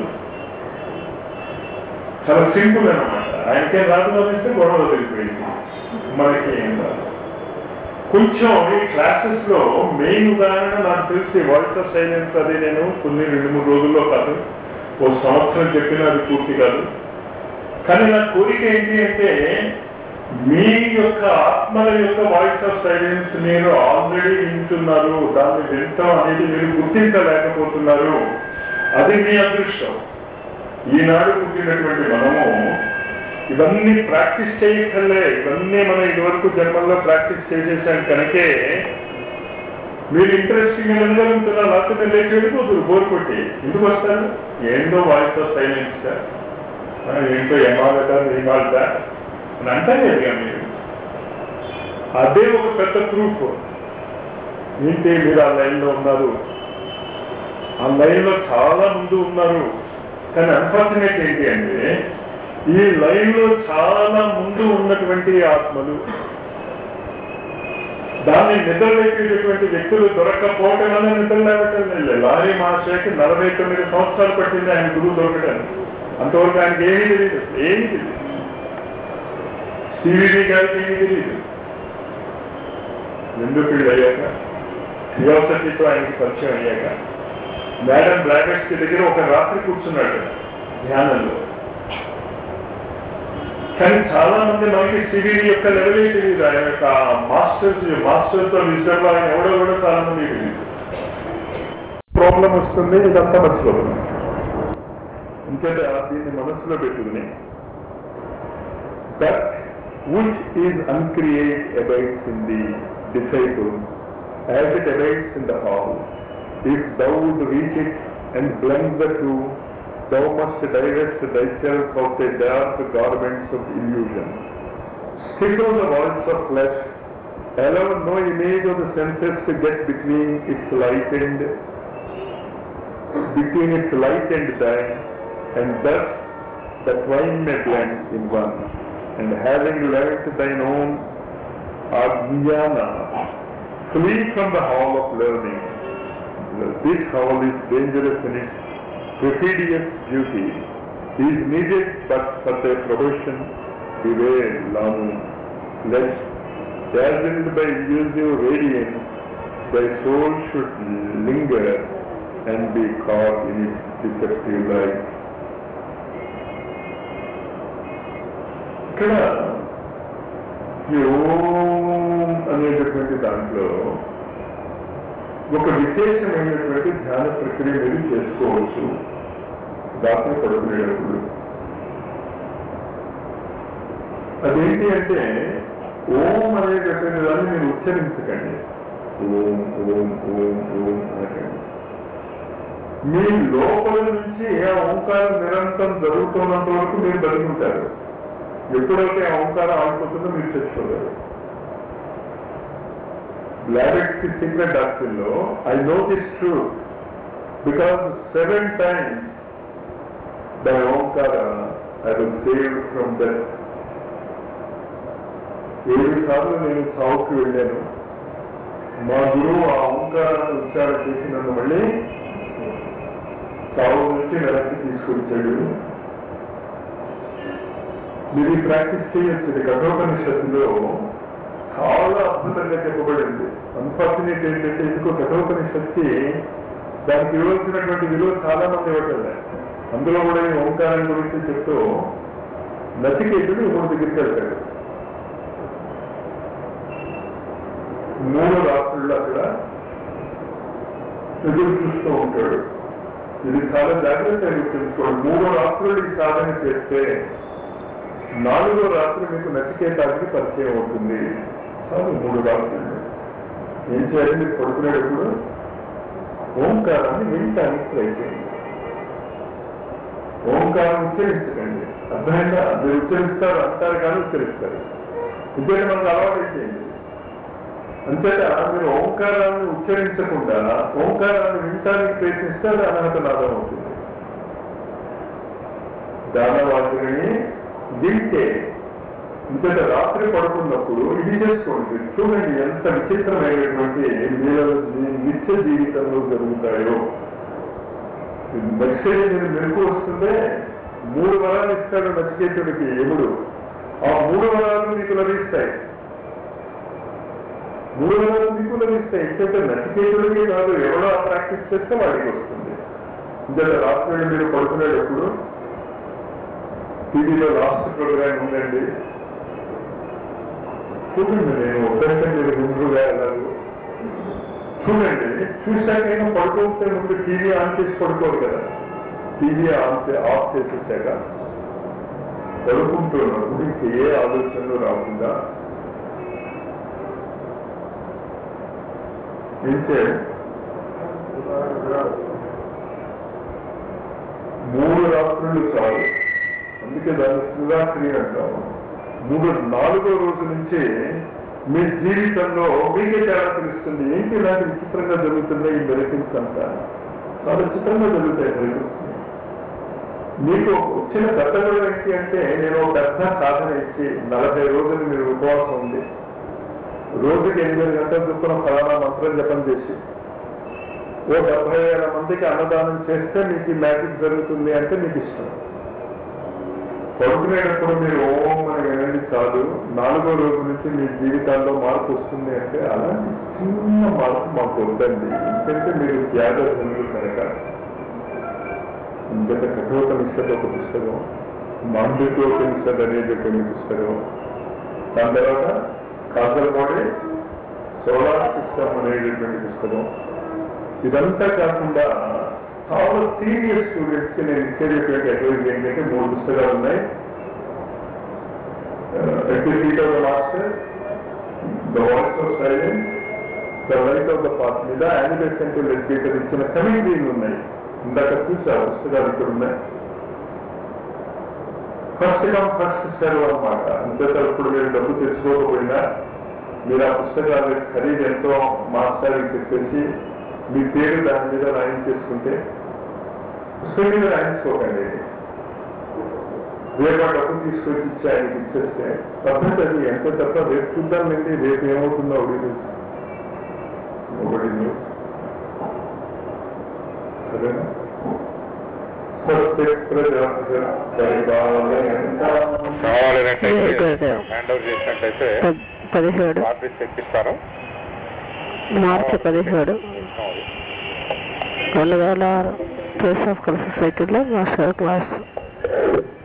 చాలా సింపుల్ అనమాట ఆయనకే రాదు అనేస్తే గొడవ వదిలిపోయింది మనకి ఏం రాదు కొంచెం ఈ క్లాసెస్ లో మెయిన్ ఉదాహరణ నాకు తెలిసి వాయిస్ ఆఫ్ సైలెన్స్ అది నేను కొన్ని రెండు మూడు రోజుల్లో కాదు ఓ సంవత్సరం చెప్పిన అది పూర్తి కాదు కానీ నా కోరిక ఏంటి అంటే మీ యొక్క ఆత్మల యొక్క వాయిస్ ఆఫ్ సైలెన్స్ మీరు ఆల్రెడీ వింటున్నారు దాన్ని వింటాం అనేది మీరు గుర్తించలేకపోతున్నారు అది మీ అదృష్టం ఈనాడు పుట్టినటువంటి మనము ఇవన్నీ ప్రాక్టీస్ చేయక్కర్లే ఇవన్నీ మనం ఇదివరకు జన్మల్లో ప్రాక్టీస్ చేసేసాం కనుకే మీరు ఇంట్రెస్టింగ్ వెళ్ళగలుగుతున్నారు లేకపోతే మీరు లేచి వెళ్ళిపోతున్నారు బోర్ కొట్టి ఎందుకు వస్తారు ఏంటో వాయిస్ ఆఫ్ సైలెన్స్ ఏంటో ఏమాలట ఏమాలట అని అంటలేదుగా మీరు అదే ఒక పెద్ద ప్రూఫ్ ఏంటి మీరు ఆ లైన్లో ఉన్నారు ఆ లైన్లో చాలా ముందు ఉన్నారు కానీ అన్ఫార్చునేట్ ఏంటి అంటే ఈ లైన్లో చాలా ముందు ఉన్నటువంటి ఆత్మలు దాన్ని నిద్రలేపేటటువంటి వ్యక్తులు దొరక్కపోవటం వల్ల నిద్ర లేవటం లేదు లారీ మహాశయకి నలభై తొమ్మిది సంవత్సరాలు పట్టింది ఆయన గురువు దొరకడానికి అంతవరకు ఆయనకి ఏమీ తెలియదు ఏమీ తెలియదు సివిడి గారికి ఏమీ తెలియదు రెండు పెళ్ళి అయ్యాక థియోసఫీతో ఆయనకి పరిచయం అయ్యాక మేడం బ్లాకెట్స్ దగ్గర ఒక రాత్రి కూర్చున్నాడు ధ్యానంలో కానీ చాలా మంది మనకి సివిడి యొక్క లెవెల్ తెలియదు ఆయన యొక్క మాస్టర్స్ మాస్టర్స్ తో విజయం ఆయన ఎవడో కూడా చాలా మంది తెలియదు ప్రాబ్లం వస్తుంది ఇదంతా మర్చిపోతుంది ఇంకటే దీన్ని మనసులో పెట్టుకుని that which is uncreate abides in the disciple as it abides in the all. If thou would reach it and blend the two, thou must divest thyself of the dark garments of illusion. Stickle the walls of flesh, allow no image of the senses to get between its light and between its light and thine, and thus the twain may blend in one. And having learnt thine own ajnana, flee from the hall of learning. This hall is dangerous in its perfidious beauty. Is needed but for thy promotion. Beware, Lamu, lest dazzled by elusive radiance, thy soul should linger and be caught in its deceptive light. ఇక్కడ ఈ ఓం అనేటటువంటి దాంట్లో ఒక విశేషమైనటువంటి ధ్యాన ప్రక్రియ మీరు చేసుకోవచ్చు రాత్రి పడుకునేటప్పుడు అదేంటి అంటే ఓం అనేటటువంటి దాన్ని మీరు ఉచ్చరించకండి ఓం ఓం ఓం ఓం అనకండి మీ లోపల నుంచి ఆ ఓంకారం నిరంతరం జరుగుతున్నంత వరకు మీరు బతుకుంటారు ఎప్పుడైతే ఆ ఓంకారం ఆగిపోతుందో మీరు చచ్చిపోతారు బ్లాడెట్ కి సీక్రెట్ డాక్టర్ లో I know this true because seven times the Omkara I will save from death ఏడు సార్లు నేను చావుకి వెళ్ళాను మా గురువు ఆ ఓంకారాన్ని ఉచ్చారణ చేసినందు మళ్ళీ చావు నుంచి వెనక్కి తీసుకొచ్చాడు మీరు ఈ ప్రాక్టీస్ చేయొచ్చు ఇది కఠోపనిషత్తులో చాలా అద్భుతంగా చెప్పబడింది అన్ఫార్చునేట్ ఏంటంటే ఎందుకో కఠోపనిషత్తి దానికి ఇవ్వాల్సినటువంటి విలువ చాలా మంది ఇవ్వటం లేదు. అందులో కూడా ఈ ఓంకారం గురించి చెప్తూ నచికేతుడు మూడు దగ్గరికి వెళ్తాడు మూడు రాత్రుల్లో అక్కడ ఎదురు చూస్తూ ఉంటాడు ఇది చాలా జాగ్రత్తగా తెలుసుకోండి మూడు రాత్రులు ఈ సాధన చేస్తే నాలుగో రాత్రి మీకు నచికేతానికి పరిచయం అవుతుంది చాలు మూడు రాత్రులు ఏం చేయాలి మీరు పడుకునేటప్పుడు ఓంకారాన్ని వినటానికి ప్రయత్నించండి ఓంకారం ఉచ్చరించకండి అర్థమైందా మీరు ఉచ్చరిస్తారు అంటారు కానీ ఉచ్చరిస్తారు ఇదే మనకు అలవాటు అయిపోయింది అంతేత మీరు ఓంకారాన్ని ఉచ్చరించకుండా ఓంకారాన్ని వినటానికి ప్రయత్నిస్తే అది అర్హత నాదం అవుతుంది దానవాదుని వింటే ఇంతట రాత్రి పడుకున్నప్పుడు ఇది చేసుకోండి చూడండి ఎంత విచిత్రమైనటువంటి మీలో మీ నిత్య జీవితంలో జరుగుతాయో నెక్స్ట్ నేను మెరుగు వస్తుందే మూడు వరాలు ఇస్తాడు నచికేతుడికి ఎముడు ఆ మూడు వరాలు మీకు లభిస్తాయి మూడు వరాలు మీకు లభిస్తాయి ఎందుకంటే నచికేతుడికి కాదు ఎవడో ఆ ప్రాక్టీస్ చేస్తే వాడికి వస్తుంది ఇంత రాత్రి మీరు పడుకునేటప్పుడు టీవీలో లాస్ట్ ప్రోగ్రామ్ ఉందండి చూడండి నేను ఒక్కరికే మీరు గుండ్రుగా వెళ్ళాలి చూడండి చూశాకైనా పడుకోకపోతే ముందు టీవీ ఆన్ చేసి పడుకోరు కదా టీవీ ఆన్ చే- ఆఫ్ చేసేసాక పడుకుంటున్నప్పుడు ఇంక ఏ ఆలోచనలు రాకుండా ఇంకే మూడు రాత్రులు చాలు అందుకే దాన్ని శివరాత్రి అంటాము మూడు నాలుగో రోజు నుంచి మీ జీవితంలో మీకే తేడా తెలుస్తుంది ఏంటి ఇలాంటి విచిత్రంగా జరుగుతుందో ఈ మెరికల్స్ అంతా చాలా చిత్రంగా జరుగుతాయి మెరికల్స్ మీకు వచ్చిన పెద్దలు ఏంటి అంటే నేను ఒక పెద్ద సాధన ఇచ్చి నలభై రోజులు మీరు ఉపవాసం ఉంది రోజుకి ఎనిమిది గంటల చొప్పున ఫలానా మంత్రం జపం చేసి ఓ డెబ్బై వేల మందికి అన్నదానం చేస్తే మీకు ఈ మ్యాజిక్ జరుగుతుంది అంటే మీకు ఇష్టం పడుకునేటప్పుడు మీరు ఓం అని వినండి చాలు నాలుగో రోజు నుంచి మీ జీవితాల్లో మార్పు వస్తుంది అంటే అలాంటి చిన్న మార్పు మాకు వద్దండి ఎందుకంటే మీరు త్యాగధనులు కనుక ఇంత కఠోపనిషత్ ఒక పుస్తకం మాండికోపనిషత్ అనేటటువంటి పుస్తకం దాని తర్వాత కాసరపాడే సోలార్ సిస్టమ్ అనేటటువంటి పుస్తకం ఇదంతా కాకుండా చాలా సీరియస్ స్టూడెంట్స్ కి నేను ఇచ్చేటటువంటి అడ్వైజ్ ఏంటంటే మూడు పుస్తకాలు ఉన్నాయి seat of the master the voice of silence the light of the path మీద యానిమేట్ సెంటర్ ఎడ్యుకేటర్ ఇచ్చిన కమిటీలు ఉన్నాయి ఇందాక చూసి ఆ పుస్తకాలు ఇక్కడ ఉన్నాయి ఫస్ట్ కమ్ ఫస్ట్ సర్వ్ అనమాట అంతేత ఇప్పుడు మీరు డబ్బు తెచ్చుకోకపోయినా మీరు ఆ పుస్తకాల ఖరీదు ఎంతో మాస్టర్కి చెప్పేసి మీ పేరు దాని మీద రాయించేసుకుంటే పుస్తకం మీద రాయించుకోకండి రేపు ఆ డబ్బు తీసుకొచ్చి ఇచ్చి ఆయనకి ఇచ్చేస్తే పద్ధతి అది ఎంత తప్ప రేపు చూద్దాం ఏంటి రేపు ఏమవుతుందో ఒకటి తెలుసు ఒకటి న్యూస్ సరేనా స్వస్తి ప్రజాపతి పరిపాలయంతా కావాలనంటే గురుదేవ్. హ్యాండ్ ఓవర్ చేసినట్టయితే పద్- పదిహేడు ఆఫీస్ తెప్పిస్తారు మార్చి పదిహేడు రెండు వేల ఆరు ఫేస్ ఆఫ్ కల సొసైటీలో మాస్టర్ క్లాస్